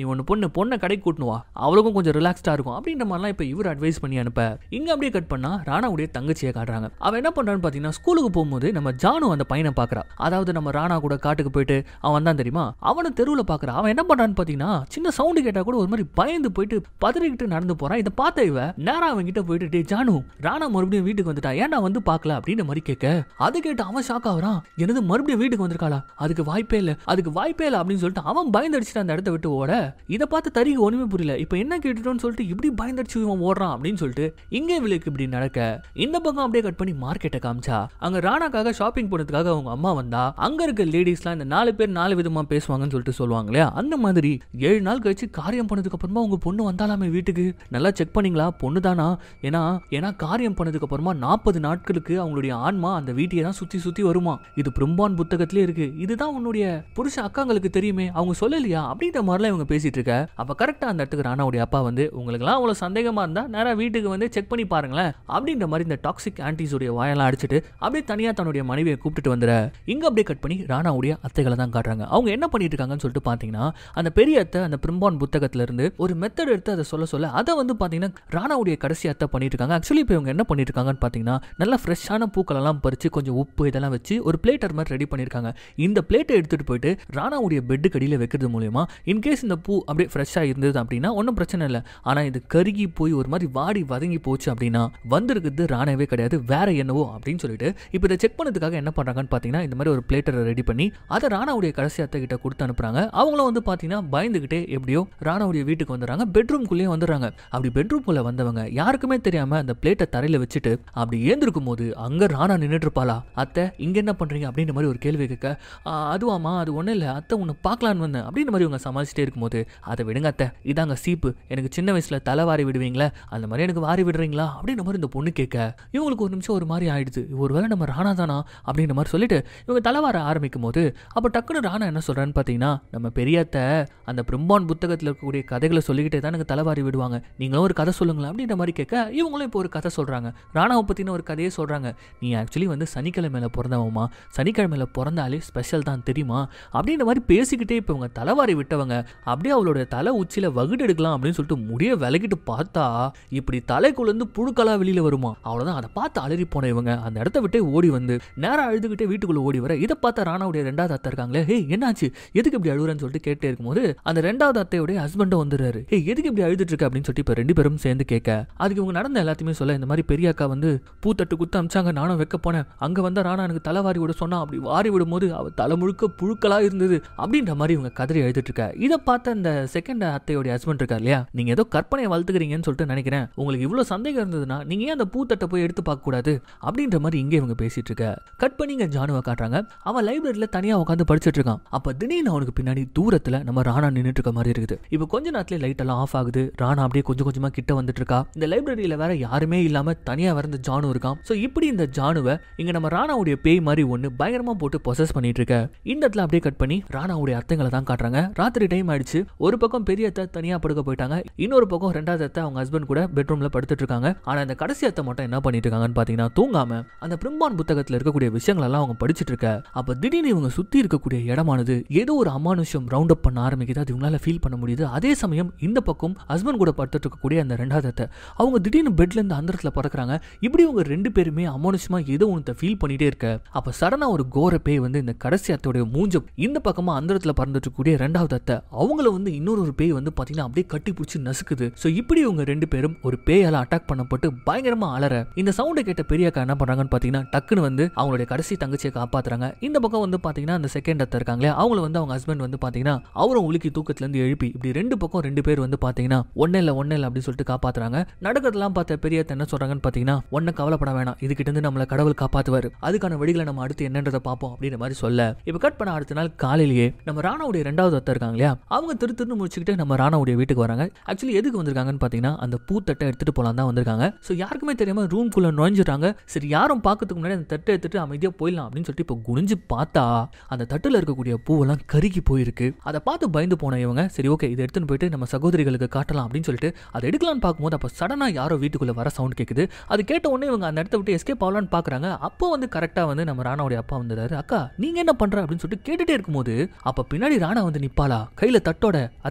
அந்த பொண்ணை கடைக்கு கூட்டணுவா அவளுக்கும் கொஞ்சம் ரிலாக்ஸ்டா இருக்கும் அப்படின்ற மாதிரிலாம் இப்போ இவர் அட்வைஸ் பண்ணி அனுப்ப இங்க அப்படியே கட் பண்ணா ராணாவுடைய தங்கச்சியை காட்டுறாங்க அவன் என்ன பண்றான்னு பாத்தீங்கன்னா ஸ்கூலுக்கு போகும்போது நம்ம ஜானு அந்த பையனை பாக்குறா அதாவது நம்ம ராணா கூட காட்டுக்கு போயிட்டு அவன் வந்தான் தெரியுமா அவனை தெருவில் பாக்குறா அவன் என்ன பண்றான்னு பாத்தீங்கன்னா சின்ன சவுண்டு கேட்டா கூட ஒரு மாதிரி பயந்து போயிட்டு பதறிக்கிட்டு நடந்து போறான் இதை பார்த்த இவ நேரா அவன் கிட்ட போயிட்டு டே ஜானு ராணா மறுபடியும் வீட்டுக்கு வந்துட்டா ஏன்டா வந்து பார்க்கல அப்படின்ற மாதிரி கேட்க அதை கேட்டு அவன் ஷாக் ஆகுறான் எனது மறுபடியும் வீட்டுக்கு வந்திருக்காளா அதுக்கு வாய்ப்பே இல்லை அதுக்கு வாய்ப்பே இல்லை அப்படின்னு சொல்லிட்டு அவன் பயந்தடிச்சுட்டு அந்த இடத்த விட்டு ஓட இதை பார்த்து தறிக்கு ஒண்ணுமே புரியல இப்போ என்ன கேட்டுட்டோன்னு சொல்லிட்டு இப்படி பயந்தடிச்சு இவன் ஓடுறான் அப்படின்னு சொல்லிட்டு இங்கே இவளுக்கு இப்படி நடக்க இந்த பக்கம் அப்படியே கட் பண்ணி மார்க்கெட்டை காமிச்சா அங்க ராணாக்காக ஷாப்பிங் போனதுக்காக அவங்க அம்மா வந்தா அங்க இருக்க லேடிஸ்லாம் இந்த நாலு பேர் நாலு விதமா பேசுவாங்கன்னு சொல்லிட்டு சொல்லுவாங்க இல்லையா அந்த மாதிரி ஏழு நாள் கழிச்சு காரியம் பண்ணதுக்கு அப்புறமா உங்க பொண்ணு வந்தாலாமே வீட்டுக்கு நல்லா செக் பண்ணீங்களா பொண்ணு தானா ஏன்னா ஏன்னா காரியம் பண்ணதுக்கு அப்புறமா நாற்பது நாட்களுக்கு அவங்களுடைய ஆன்மா அந்த வீட்டையே தான் சுத்தி சுத்தி வருமா இது பிரம்பான் புத்தகத்திலே இருக்கு இதுதான் உன்னுடைய புருஷ அக்காங்களுக்கு தெரியுமே அவங்க சொல்லலையா அப்படின்ற மாதிரிலாம் இவங்க பேசிட்டு இருக்க அப்ப கரெக்டா அந்த இடத்துக்கு ராணாவுடைய அப்பா வந்து உங்களுக்குலாம் அவ்வளவு சந்தேகமா இருந்தா நேரா வீட்டுக்கு வந்து செக் பண்ணி பாருங்களேன் அப்படின்ற மாதிரி இந்த டாக்ஸிக் ஆன்டிஸுடைய வாயெல்லாம் அடிச்சுட்டு அப்படியே தனியா தன்னுடைய மனைவியை கூப்பிட்டுட்டு வந்துற இங்க அப்படியே கட் பண்ணி ராணாவுடைய அத்தைகளை தான் காட்டுறாங்க அவங்க என்ன பண்ணிட்டு இருக்காங்கன்னு சொல்லிட்டு பாத்தீங்கன்னா அந்த பெரிய அத்தை அந்த பிரிம்பான் புத்தகத்துல இருந்து ஒரு மெத்தட் எடுத்து அதை சொல்ல சொல்ல அதை வந்து பாத்தீங்கன்னா ராணாவுடைய கடைசி அத்தை பண்ணிட்டு இருக்காங்க ஆக்சுவலி இப்போ இவங்க என்ன பண்ணிட்டு இருக்காங்கன்னு பாத்தீங்கன்னா நல்லா ஃப்ரெஷ்ஷான பூக்கள் எல்லாம் பறிச்சு கொஞ்சம் உப்பு இதெல்லாம் வச்சு ஒரு பிளேட்டர் மாதிரி ரெடி பண்ணியிருக்காங்க இந்த பிளேட்டை எடுத்துட்டு போயிட்டு ராணாவுடைய பெட்டு கடியில் வைக்கிறது மூலயமா இன்கேஸ் இந்த பூ அப்படியே ஃப்ரெஷ்ஷாக இருந்தது அப்படின்னா ஒன்றும் பிரச்சனை இல்லை ஆனால் இது கருகி போய் ஒரு மாதிரி வாடி வதங்கி போச்சு அப்படின்னா வந்திருக்குது ராணாவே கிடையாது வேற என்னவோ அப்படின்னு சொல்லிட்டு இப்போ இதை செக் பண்ணதுக்காக என்ன பண்ணுறாங்கன்னு பார்த்தீங்கன்னா இந்த மாதிரி ஒரு பிளேட்டரை ரெடி பண்ணி அதை ராணாவுடைய கடைசி அத்தை கிட்ட கொடுத்து அனுப்புறாங்க அவங்களும் வந்து பார்த்தீங்கன்னா பயந்துகிட்டே எப்படியோ ராணாவுடைய வீட்டுக்கு வந்துடுறாங்க பெட்ரூம்குள்ளேயே வந்துடுறாங்க அப்படி பெட்ரூம்குள்ளே வந்தவங்க யாருக்குமே தெரியாம அந்த பிளேட்டை தரையில வச்சுட்டு அப்படி ஏந்திருக்கும் போது அங்க ராணா நின்றுட்டு இருப்பாளா அத்தை இங்க என்ன பண்றீங்க அப்படின்ற மாதிரி ஒரு கேள்வி கேட்க "ஆ, அதுவாமா அது ஒன்றும் இல்லை அத்தை உன்னை பார்க்கலான்னு வந்தேன் அப்படின்ற மாதிரி இவங்க சமாளிச்சுட்டே இருக்கும்போது அதை விடுங்க அத்தை இதாங்க சீப்பு எனக்கு சின்ன வயசுல தலை வாரி விடுவீங்களே அந்த மாதிரி எனக்கு வாரி விடுறீங்களா அப்படின்ற மாதிரி இந்த பொண்ணு கேட்க இவங்களுக்கு ஒரு நிமிஷம் ஒரு மாதிரி ஆயிடுது ஒருவேளை நம்ம ராணா தானா அப்படின்ற மாதிரி சொல்லிட்டு இவங்க தலை வார ஆரம்பிக்கும் போது அப்போ டக்குன்னு ராணா என்ன சொல்றான்னு பார்த்தீங்கன்னா நம்ம பெரியத்த அந்த பிரம்பான் புத்தகத்தில் இருக்கக்கூடிய கதைகளை சொல்லிக்கிட்டே தான் எனக்கு தலைவாரி விடுவாங்க நீங்களும் ஒரு கதை சொல்லுங்களேன் அப்படின்ற மாதிரி கேட்க இவங்களும் இப்போ ஒரு கதை சொல்றாங்க ராணாவை பத்தின ஒரு கதையே சொல்றாங்க நீ ஆக்சுவலி வந்து சனிக்கிழமையில பிறந்தவமா சனிக்கிழமையில பிறந்தாலே ஸ்பெஷல் தான் தெரியுமா அப்படின்ற மாதிரி பேசிக்கிட்டே இப்போ இவங்க தலைவாரி விட்டவங்க அப்படியே அவளோட தலை உச்சியில வகுடு எடுக்கலாம் அப்படின்னு சொல்லிட்டு முடிய விலகிட்டு பார்த்தா இப்படி தலைக்குள்ளேருந்து புழுக்களா வெளியில வருமா அவ்வளவுதான் அதை பார்த்து அலறி போன இவங்க அந்த இடத்த விட்டே ஓடி வந்து நேரா அழுதுகிட்டே வீட்டுக்குள்ள ஓடி வர இதை பார்த்த ராணாவுடைய ரெண்டாவது அத்தை இருக்காங்களே ஹே என்னாச்சு எதுக்கு இப்படி அழுகுறேன்னு சொல்லிட்டு கேட்டே இருக்கும்போது அந்த ரெண்டாவது அத்தையோடைய ஹஸ்பண்டும் வந்துடுறாரு ஹே எதுக்கு இப்படி அழுதுட்டு இருக்க அப்படின்னு சொல்லிட்டு இப்போ ரெண்டு பேரும் சேர்ந்து கேட்க அதுக்கு இவங்க நடந்த எல்லாத்தையுமே சொல்ல இந்த மாதிரி பெரிய அக்கா வந்து பூத்தட்டு குத்து அமிச்சாங்க நானும் வைக்க போனேன் அங்க வந்த ராணா எனக்கு தலை வாரி விட சொன்னா அப்படி வாரி விடும்போது அவ தலை முழுக்க புழுக்களா இருந்தது அப்படின்ற மாதிரி இவங்க கதறி எழுதிட்டு இருக்க இதை பார்த்த அந்த செகண்ட் அத்தையோடைய ஹஸ்பண்ட் இருக்கா இல்லையா நீங்க ஏதோ கற்பனையை வளர்த்துக்கிறீங்கன்னு சொல்லிட்டு நினைக்கிறேன் உங்களுக்கு இவ்வளவு சந்தேகம் இருந்ததுன்னா நீங்க ஏன் அந்த பூத்தட்டை போய் எடுத்து பார்க்க கூடாது அப்படின்ற மாதிரி இங்கே இவங்க பேசிட்டு இருக்க கட் பண்ணி இங்க ஜானுவை காட்டுறாங்க அவன் லைப்ரரியில தனியா உட்காந்து படிச்சிட்டு இருக்கான் அப்ப திடீர்னு அவனுக்கு பின்னாடி தூரத்துல நம்ம ராணா நின்னுட்டு இருக்க மாதிரி இருக்குது இப்போ கொஞ்ச நேரத்துல லைட் எல்லாம் ஆஃப் ஆகுது ராணா அப்படியே கொஞ்சம் கொஞ்சமா கிட்ட வந்துட்டு இருக்கா இந்த லைப்ரரியில வேற யாருமே இல்லாம தனியா வர இந்த ஜானு இருக்கான் சோ இப்படி இந்த ஜானுவை இங்க நம்ம ராணாவுடைய பேய் மாதிரி ஒண்ணு பயங்கரமா போட்டு பொசஸ் பண்ணிட்டு இருக்க இந்த இடத்துல அப்படியே கட் பண்ணி ராணாவுடைய அர்த்தங்களை தான் காட்டுறாங்க ராத்திரி டைம் ஆயிடுச்சு ஒரு பக்கம் பெரிய அத்தை தனியா படுக்க போயிட்டாங்க இன்னொரு பக்கம் ரெண்டாவது அத்தை அவங்க ஹஸ்பண்ட் கூட பெட்ரூம்ல படுத்துட்டு இருக்காங்க ஆனா இந்த கடைசி அத்தை மட்டும் என்ன பண்ணிட்டு இருக்காங்கன்னு பாத்தீங்கன்னா தூங்காம அந்த பிரிம்பான் புத்தகத்துல இருக்கக்கூடிய விஷயங்கள் எல்லாம் அவங்க படிச்சிட்டு இருக்க அப்ப திடீர்னு இவங்க சுத்தி இருக்கக்கூடிய இடமானது ஏதோ ஒரு அமானுஷம் ரவுண்ட் அப் பண்ண ஆரம்பிக்குது அது இவங்களால ஃபீல் பண்ண முடியுது அதே சமயம் இந்த பக்கம் ஹஸ்பண்ட் கூட படுத்துட்டு இருக்கக்கூடிய அந்த ரெண்டாவது அத்தை அவங்க திடீர்னு பெட்ல இருந்து அந்த இடத்துல பறக்குறாங்க இப்படி இவங்க ரெண்டு பேருமே அமானுஷமா ஏதோ ஒன்று ஃபீல் பண்ணிட்டே இருக்க அப்ப சடனா ஒரு கோர பேய் வந்து இந்த கடைசி அத்தையோட மூஞ்சம் இந்த பக்கமா அந்த இடத்துல பறந்துட்டு இருக்கக்கூடிய ரெண்டாவது அத்தை அவங்கள வந்து இன்னொரு ஒரு பேய் வந்து பாத்தீங்கன்னா அப்படியே கட்டி பிடிச்சி நசுக்குது சோ இப்படி இவங்க ரெண்டு பேரும் ஒரு பேயால அட்டாக் பண்ணப்பட்டு பயங்கரமா அலற இந்த சவுண்டை கேட்ட பெரிய அக்கா என்ன பண்றாங்கன்னு பாத்தீங்கன்னா டக்குன்னு வந்து அவங்களுடைய கடைசி தங்கச்சியை காப்பாத்துறாங்க இந்த பக்கம் வந்து பாத்தீங்கன்னா அந்த செகண்ட் அத்தை இருக்காங்களே அவங்கள வந்து அவங்க ஹஸ்பண்ட் வந்து பாத்தீங்கன்னா அவரும் உலுக்கி தூக்கத்துல இருந்து எழுப்பி இப்படி ரெண்டு பக்கம் ரெண்டு பேர் வந்து பாத்தீங்கன்னா ஒன்னே இல்ல ஒன்னே இல்ல அப்படின்னு சொல்லிட்டு காப்பாத்துறாங்க நடக்கிறதெல்லாம் பார்த்த பெரிய அத்தை என்ன சொல்றாங்கன்னு பாத்தீங்கன்னா ஒன்னும் கவலைப்பட வேணாம் இதுகிட்ட இருந்து நம்மள கடவுள் காப்பாத்துவாரு அதுக்கான வழிகளை நம்ம அடுத்து என்னன்றதை பார்ப்போம் அப்படின்ற மாதிரி சொல்ல இப்ப கட் பண்ண அடுத்த நாள் காலையிலேயே நம்ம ராணாவுடைய ரெண்டாவது அத்தை இருக்காங்க இல்லையா அவங்க திரு திருன்னு முடிச்சுக்கிட்டு நம்ம ராணாவுடைய வீட்டுக்கு வராங்க ஆக்சுவலி எதுக்கு வந்திருக்காங்கன்னு பாத்தீங்கன்னா அந்த பூத்தட்டை எடுத்துட்டு போலாம் தான் வந்திருக்காங்க ஸோ யாருக்குமே தெரியாம ரூம்குள்ள நுழைஞ்சிட்டாங்க சரி யாரும் பார்க்கறதுக்கு முன்னாடி அந்த தட்டை எடுத்துட்டு அமைதியா போயிடலாம் அப்படின்னு சொல்லிட்டு இப்போ குனிஞ்சு பார்த்தா அந்த தட்டுல இருக்கக்கூடிய பூவெல்லாம் கருகி போயிருக்கு அதை பார்த்து பயந்து போன இவங்க சரி ஓகே இதை எடுத்துன்னு போயிட்டு நம்ம சகோதரிகளுக்கு காட்டலாம் அப்படின்னு சொல்லிட்டு அதை எடுக்கலாம்னு பார்க்கும்போது அப்போ சடனா யாரோ வீட்டுக்குள்ள வர சவுண்ட் கேட்குது அது கேட்ட உடனே இவங்க அந்த இடத்த விட்டு எஸ்கேப் ஆகலான்னு பார்க்குறாங்க அப்போ வந்து கரெக்டாக வந்து நம்ம ராணாவுடைய அப்பா வந்துடுறாரு அக்கா நீங்க என்ன பண்ற அப்படின்னு சொல்லிட்டு கேட்டுட்டே இருக்கும்போது அப்போ பின்னாடி ராணா வந்து நிப்பாளா கையில தட்டோட அத்தை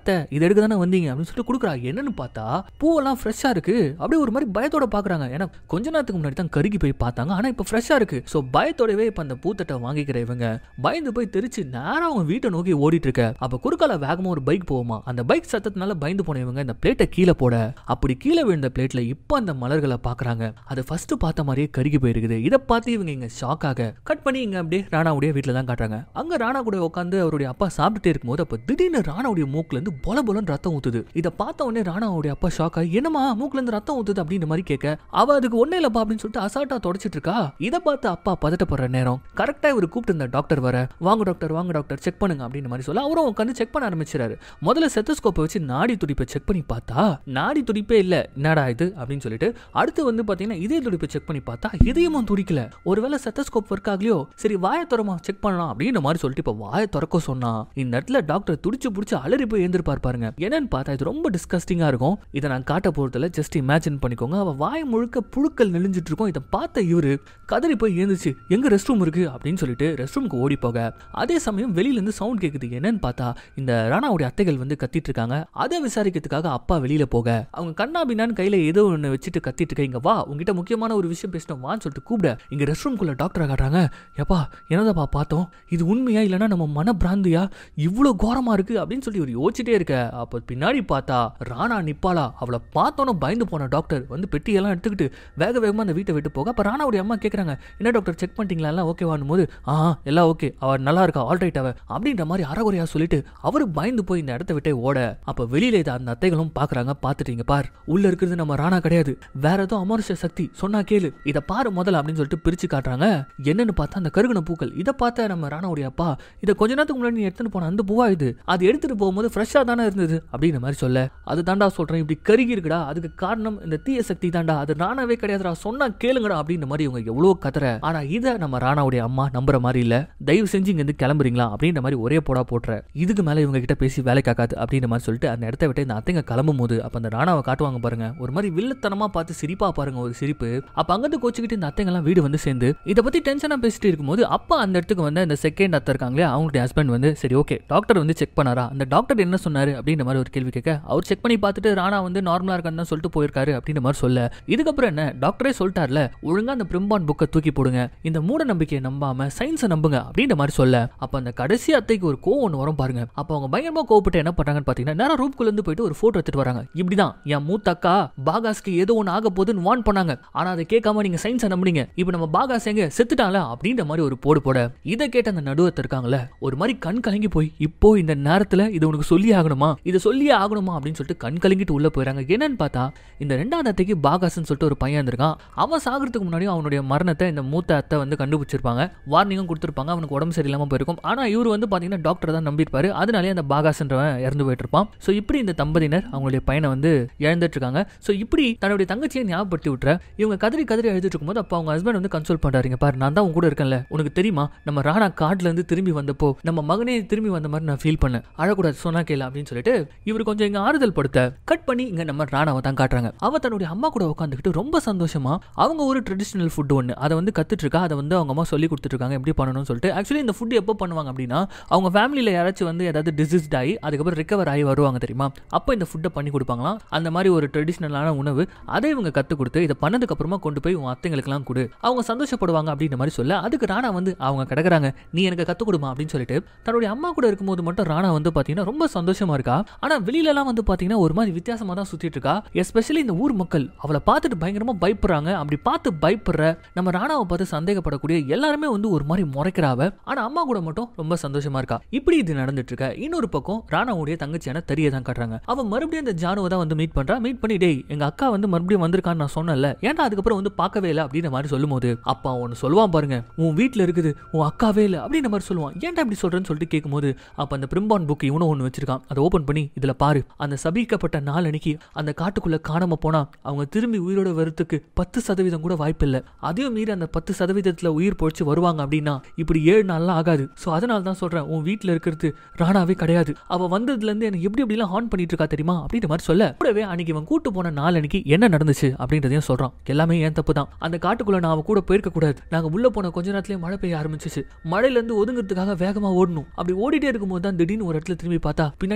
அத்தை இது எடுக்க தானே வந்தீங்க அப்படின்னு சொல்லிட்டு கொடுக்குறா என்னன்னு பார்த்தா பூவெல்லாம் ஃப்ரெஷ்ஷாக இருக்கு அப்படியே ஒரு மாதிரி பயத்தோட பார்க்குறாங்க ஏன்னா கொஞ்ச நேரத்துக்கு முன்னாடி தான் கருகி போய் பார்த்தாங்க ஆனால் இப்போ ஃப்ரெஷ்ஷாக இருக்கு ஸோ பயத்தோடவே இப்போ அந்த பூத்தட்டை வாங்கிக்கிற இவங்க பயந்து போய் தெரிச்சு நேரம் அவங்க வீட்டை நோக்கி ஓடிட்டு இருக்க அப்போ குறுக்கால வேகமாக ஒரு பைக் போகுமா அந்த பைக் சத்தத்தினால பயந்து போன இவங்க இந்த பிளேட்டை கீழே போட அப்படி கீழே விழுந்த பிளேட்ல இப்போ அந்த மலர்களை பார்க்குறாங்க அதை ஃபர்ஸ்ட் பார்த்த மாதிரியே கருகி போயிருக்குது இதை பார்த்து இவங்க இங்க ஷாக் ஆக கட் பண்ணி இங்க அப்படியே ராணாவுடைய வீட்டில் தான் காட்டுறாங்க அங்க ராணா கூட உட்காந்து அவருடைய அப்பா சாப்பிட்டுட்டே இருக்கும்போது அப்போ திடீர்னு ராணாவுடைய மூக்குல இருந்து பொல பொலன்னு ரத்தம் ஊத்துது இதை பார்த்த உடனே ராணாவுடைய அப்பா ஷாக் ஆகி என்னமா மூக்குல இருந்து ரத்தம் ஊத்துது அப்படின்ற மாதிரி கேட்க அவ அதுக்கு ஒண்ணே இல்லப்பா அப்படின்னு சொல்லிட்டு அசால்ட்டா தொடச்சிட்டு இருக்கா இதை பார்த்து அப்பா பதட்டப்படுற நேரம் கரெக்டா இவர் கூப்பிட்டு இருந்த டாக்டர் வர வாங்க டாக்டர் வாங்க டாக்டர் செக் பண்ணுங்க அப்படின்ற மாதிரி சொல்ல அவரும் உட்காந்து செக் பண்ண ஆரம்பிச்சிடாரு முதல்ல செத்தஸ்கோப்பை வச்சு நாடி துடிப்பை செக் பண்ணி பார்த்தா நாடி துடிப்பே இல்ல என்னடா இது அப்படின்னு சொல்லிட்டு அடுத்து வந்து பாத்தீங்கன்னா இதய துடிப்பை செக் பண்ணி பார்த்தா இதயமும் துடிக்கல ஒருவேளை செத்தஸ்கோப் ஒர்க் ஆகலையோ சரி வாயை திறமா செக் பண்ணலாம் அப்படின்ற மாதிரி சொல்லிட்டு இப்போ வாயை திறக்க சொன்னா இந்த இடத்துல டாக்டர் துடிச்சு புடிச்சு அலறி போய் எழுந்திருப்பார் பாருங்க என்னன்னு பார்த்தா இது ரொம்ப டிஸ்கஸ்டிங்கா இருக்கும் இதை நான் காட்ட போறதுல ஜஸ்ட் இமேஜின் பண்ணிக்கோங்க அவ வாய் முழுக்க புழுக்கள் நெளிஞ்சிட்டு இருக்கும் இதை பார்த்த இவரு கதறி போய் எழுந்துச்சு எங்க ரெஸ்ட் ரூம் இருக்கு அப்படின்னு சொல்லிட்டு ரெஸ்ட் ரூமுக்கு ஓடி போக அதே சமயம் வெளியில இருந்து சவுண்ட் கேக்குது என்னன்னு பார்த்தா இந்த ராணாவுடைய அத்தைகள் வந்து கத்திட்டு இருக்காங்க அதை விசாரிக்கிறதுக்காக அப்பா வெளியில போக அவங்க கண்ணா பின்னான்னு கையில ஏதோ ஒன்று வச்சுட்டு கத்திட்டு இருக்க இங்க வா உங்ககிட்ட முக்கியமான ஒரு விஷயம் பேசணும் வான்னு சொல்லிட்டு கூப்பிட இங்க ரெஸ்ட் ரூம்குள்ள டாக்டரை காட்டுறாங்க எப்பா என்னதாப்பா பார்த்தோம் இது உண்மையா இல்லைன்னா நம்ம மன பிராந்தியா இவ்வளோ கோரமா இருக்கு அப்படின்னு சொல்லி ஒரு யோசிச்சுட்டே இருக்க அப்போ பின்னாடி பார்த்தா ராணா நிப்பாளா அவளை பார்த்தோன்னே பயந்து போன டாக்டர் வந்து பெட்டியெல்லாம் எடுத்துக்கிட்டு வேக வேகமாக அந்த வீட்டை விட்டு போக அப்போ ராணாவுடைய அம்மா கேட்குறாங்க என்ன டாக்டர் செக் பண்ணிட்டீங்களா எல்லாம் ஓகேவான் போது ஆ எல்லாம் ஓகே அவள் நல்லா இருக்கா ஆல்ரைட் அவ அப்படின்ற மாதிரி அறகுறையா சொல்லிட்டு அவரு பயந்து போய் இந்த இடத்த விட்டே ஓட அப்போ வெளியில இதை அந்த அத்தைகளும் பார்க்குறாங்க பார்த்துட்டீங்க பார் உள்ள இருக்கிறது நம்ம ராணா கிடையாது வேற ஏதோ அமர்ஷ சக்தி சொன்னா கேளு இதை பாரு முதல்ல அப்படின்னு சொல்லிட்டு பிரிச்சு காட்டுறாங்க என்னன்னு பார்த்தா அந்த கருகுன பூக்கள் இதை பார்த்த நம்ம ராணாவுடைய அப்பா இதை கொஞ்ச நேரத்துக்கு முன்னாடி நீ எடுத்துட்டு போன அந்த பூவா இது அது எடுத்துட்டு போகும்போது ஃப்ரெஷ்ஷாக தானே இருந்தது அப்படின்ற மாதிரி சொல்ல அது தாண்டா சொல்றேன் இப்படி கருகி இருக்குடா அதுக்கு காரணம் இந்த தீய சக்தி தாண்டா அது ராணாவே கிடையாதுடா சொன்னா கேளுங்கடா அப்படின்ற மாதிரி இவங்க எவ்வளோ கத்துற ஆனா இதை நம்ம ராணாவுடைய அம்மா நம்புற மாதிரி இல்ல தயவு செஞ்சு இங்க இருந்து கிளம்புறீங்களா அப்படின்ற மாதிரி ஒரே போடா போட்டுற இதுக்கு மேல இவங்க கிட்ட பேசி வேலை காக்காது அப்படின்ற மாதிரி சொல்லிட்டு அந்த இடத்த விட்டு இந்த அத்தைங்க கிளம்பும் போது அப்ப அந்த ராணாவை காட்டுவாங்க பாருங்க ஒரு மாதிரி வில்லத்தனமா பார்த்து சிரிப்பா பாருங்க ஒரு சிரிப்பு அப்ப அங்கிருந்து கோச்சிக்கிட்டு இந்த அத்தைங்கெல்லாம் வீடு வந்து சேர்ந்து இதை பத்தி டென்ஷனா பேசிட்டு இருக்கும்போது அப்பா அந்த இடத்துக்கு வந்து இந்த செகண்ட் அத்தை இருக்காங்களே அவங்களுடைய ஹஸ்பண்ட் வந்து சரி ஓகே டாக்டர் வந்து செக் பண்ணாரா அந்த டாக்டர் என்ன சொன்னாரு அப்படின்ற மாதிரி ஒரு கேள்வி கேட்க அவர் செக் பண்ணி பார்த்துட்டு ராணா வந்து நார்மலா இருக்கான்னு தான் சொல்லிட்டு போயிருக்காரு அப்படின்ற மாதிரி சொல்ல இதுக்கப்புறம் என்ன டாக்டரே சொல்லிட்டார்ல ஒழுங்கா அந்த பிரிம்பான் புக்கை தூக்கி போடுங்க இந்த மூட நம்பிக்கையை நம்பாம சயின்ஸை நம்புங்க அப்படின்ற மாதிரி சொல்ல அப்ப அந்த கடைசி அத்தைக்கு ஒரு கோவம் ஒன்று வரும் பாருங்க அப்ப அவங்க பயங்கரமா கோவப்பட்டு என்ன பண்றாங்கன்னு பாத்தீங்கன்னா நேரம் ரூப்குள்ள இருந்து போயிட்டு ஒரு போட்டோ எடுத்துட்டு வராங்க இப்படிதான் என் மூத்த அக்கா பாகாஸ்க்கு ஏதோ ஒன்று ஆக போகுதுன்னு வார்ன் பண்ணாங்க ஆனா அதை கேட்காம நீங்க சயின்ஸை நம்புனீங்க இப்போ நம்ம பாகாஸ் எங்க செத்துட்டான்ல அப்படின்ற மாதிரி ஒரு போடு போட இதை கேட்ட அந்த நடுவத்தை இருக்காங்கல்ல ஒரு மாதிரி கண் கலங்கி போய் இப்போ இந்த நேரத்துல இது உனக்கு சொல்லி ஆகணுமா இதை சொல்லியே ஆகணுமா அப்படின்னு சொல்லிட்டு கண் கலங்கிட்டு உள்ள போயிறாங்க என்னன்னு பார்த்தா இந்த ரெண்டாவது அத்தைக்கு பாகாஸ்ன்னு சொல்லிட்டு ஒரு பையன் இருந்திருக்கான் அவன் சாகிறதுக்கு முன்னாடியும் அவனுடைய மரணத்தை இந்த மூத்த அத்தை வந்து கண்டுபிடிச்சிருப்பாங்க வார்னிங்கும் கொடுத்துருப்பாங்க அவனுக்கு உடம்பு சரியில்லாம போயிருக்கும் ஆனா இவர் வந்து பாத்தீங்கன்னா டாக்டர் தான் நம்பியிருப்பாரு அதனாலே அந்த பாகாஸ்ன்றவன் இறந்து போயிட்டு இருப்பான் ஸோ இப்படி இந்த தம்பதியினர் அவங்களுடைய பையனை வந்து இழந்துட்டு இருக்காங்க ஸோ இப்படி தன்னுடைய தங்கச்சியை ஞாபகப்படுத்தி விட்டுற இவங்க கதறி கதறி எழுதிட்டு இருக்கும்போது அப்போ அவங்க ஹஸ்பண்ட் வந்து கன்சோல் பண்றாருங்க பாரு நான் தான் உங்க கூட இருக்கேன்ல உனக்கு தெரியுமா நம்ம ராணா காட்ல இருந்து திரும்பி வந்தப்போ நம்ம மகனே திரும்பி வந்த மாதிரி நான் ஃபீல் பண்ணேன் அழக்கூடாது சொன்னா கேள அப்படின்னு சொல்லிட்டு இவர் கொஞ்சம் இங்க ஆறுதல் படுத்த கட் பண்ணி இங்க நம்ம ராணாவை தான் காட்டுறாங்க அவ தன்னுடைய அம்மா கூட உட்காந்துக்கிட்டு ரொம்ப சந்தோஷமா அவங்க ஒரு ட்ரெடிஷனல் ஃபுட் ஒன்று அதை வந்து கத்துட்டு இருக்கா அதை வந்து அவங்க அம்மா சொல்லி கொடுத்துட்டு இருக்காங்க எப்படி பண்ணணும்னு சொல்லிட்டு ஆக்சுவலி இந்த ஃபுட் எப்போ பண்ணுவாங்க அப்படின்னா அவங்க ஃபேமிலியில் யாராச்சும் வந்து ஏதாவது டிசீஸ்ட் ஆகி அதுக்கப்புறம் ரிகவர் ஆகி வருவாங்க தெரியுமா அப்போ இந்த ஃபுட்டை பண்ணி கொடுப்பாங்களாம் அந்த மாதிரி ஒரு ட்ரெடிஷ்னலான உணவு அதை இவங்க கற்றுக் கொடுத்து இதை பண்ணதுக்கு அப்புறமா கொண்டு போய் உன் அத்தைங்களுக்குலாம் கொடு அவங்க சந்தோஷப்படுவாங்க அப்படின்ற மாதிரி சொல்ல அதுக்கு ராணா வந்து அவங்க கிடக்குறாங்க நீ எனக்கு கற்றுக் கொடுமா அப்படின்னு சொல்லிட்டு தன்னுடைய அம்மா கூட இருக்கும்போது மட்டும் ராணா வந்து பார்த்தீங்கன்னா ரொம்ப சந்தோஷமா இருக்கா ஆனால் வெளியிலலாம் வந்து பார்த்தீங்கன்னா ஒரு மாதிரி வித்தியாசமாக தான் சுற்றிட்டு இருக்கா எஸ்பெஷலி இந்த ஊர் மக்கள் அவளை பார்த்துட்டு பயங்கரமாக பயப்படுறாங்க அப்படி பார்த்து பயப்படுற நம்ம ராணாவை பார்த்து சந்தேகப்படக்கூடிய எல்லாருமே வந்து ஒரு மாதிரி முறைக்கிறாவ ஆனால் அம்மா கூட மட்டும் ரொம்ப சந்தோஷமா இருக்கா இப்படி இது நடந்துட்டு இருக்க இன்னொரு பக்கம் ராணாவுடைய தங்கச்சியான தெரிய தான் காட்டுறாங்க அவன் மறுபடியும் அந்த ஜானுவை தான் வந்து மீட் பண்றா மீட் பண்ணி டேய் எங்க அக்கா வந்து மறுபடியும் வந்திருக்கான்னு நான் சொன்னேன்ல ஏன்டா அதுக்கப்புறம் வந்து பார்க்கவே இல்லை அப்படின்ற மாதிரி சொல்லும்போது அப்பா ஒன்று சொல்லுவான் பாருங்க உன் வீட்டில் இருக்குது உன் அக்காவே இல்லை அப்படின்ற மாதிரி சொல்லுவான் ஏன்டா இப்படி சொல்றேன்னு சொல்லிட்டு கேட்கும்போது அப்போ அந்த பிரிம்பான் புக் இவனும் ஒன்று வச்சிருக்கான் அதை ஓப்பன் பண்ணி இதில் பாரு அந்த சபிக்கப்பட்ட நாள் அன்னைக்கு அந்த காட்டுக்குள்ள காணாம போனா அவங்க திரும்பி உயிரோட வரத்துக்கு பத்து சதவீதம் கூட வாய்ப்பில்லை அதையும் மீறி அந்த பத்து சதவீதத்தில் உயிர் பொழிச்சு வருவாங்க அப்படின்னா இப்படி ஏழு நாள்லாம் ஆகாது ஸோ அதனால தான் சொல்றேன் உன் வீட்டில் இருக்கிறது ராணாவே கிடையாது அவ வந்ததுலேருந்து எனக்கு எப்படி எப்படிலாம் ஹார்ன் பண்ணிட்டு இருக்கா தெரியுமா அப்படின்ற மாதிரி சொல்ல கூடவே அன்னைக்கு இவன் கூட்டு போன நாள் அன்னைக்கு என்ன நடந்துச்சு அப்படின்றதையும் சொல்றான் எல்லாமே ஏன் தப்பு தான் அந்த காட்டுக்குள்ள நான் அவ கூட போயிருக்க கூடாது நாங்க உள்ள போன கொஞ்ச நேரத்திலேயே மழை பெய்ய ஆரம்பிச்சிச்சு மழையில இருந்து ஒதுங்கிறதுக்காக வேகமா ஓடணும் அப்படி ஓடிட்டே இருக்கும்போது தான் திடீர்னு ஒரு இடத்துல திரும்பி பார்த்தா பின்னாடி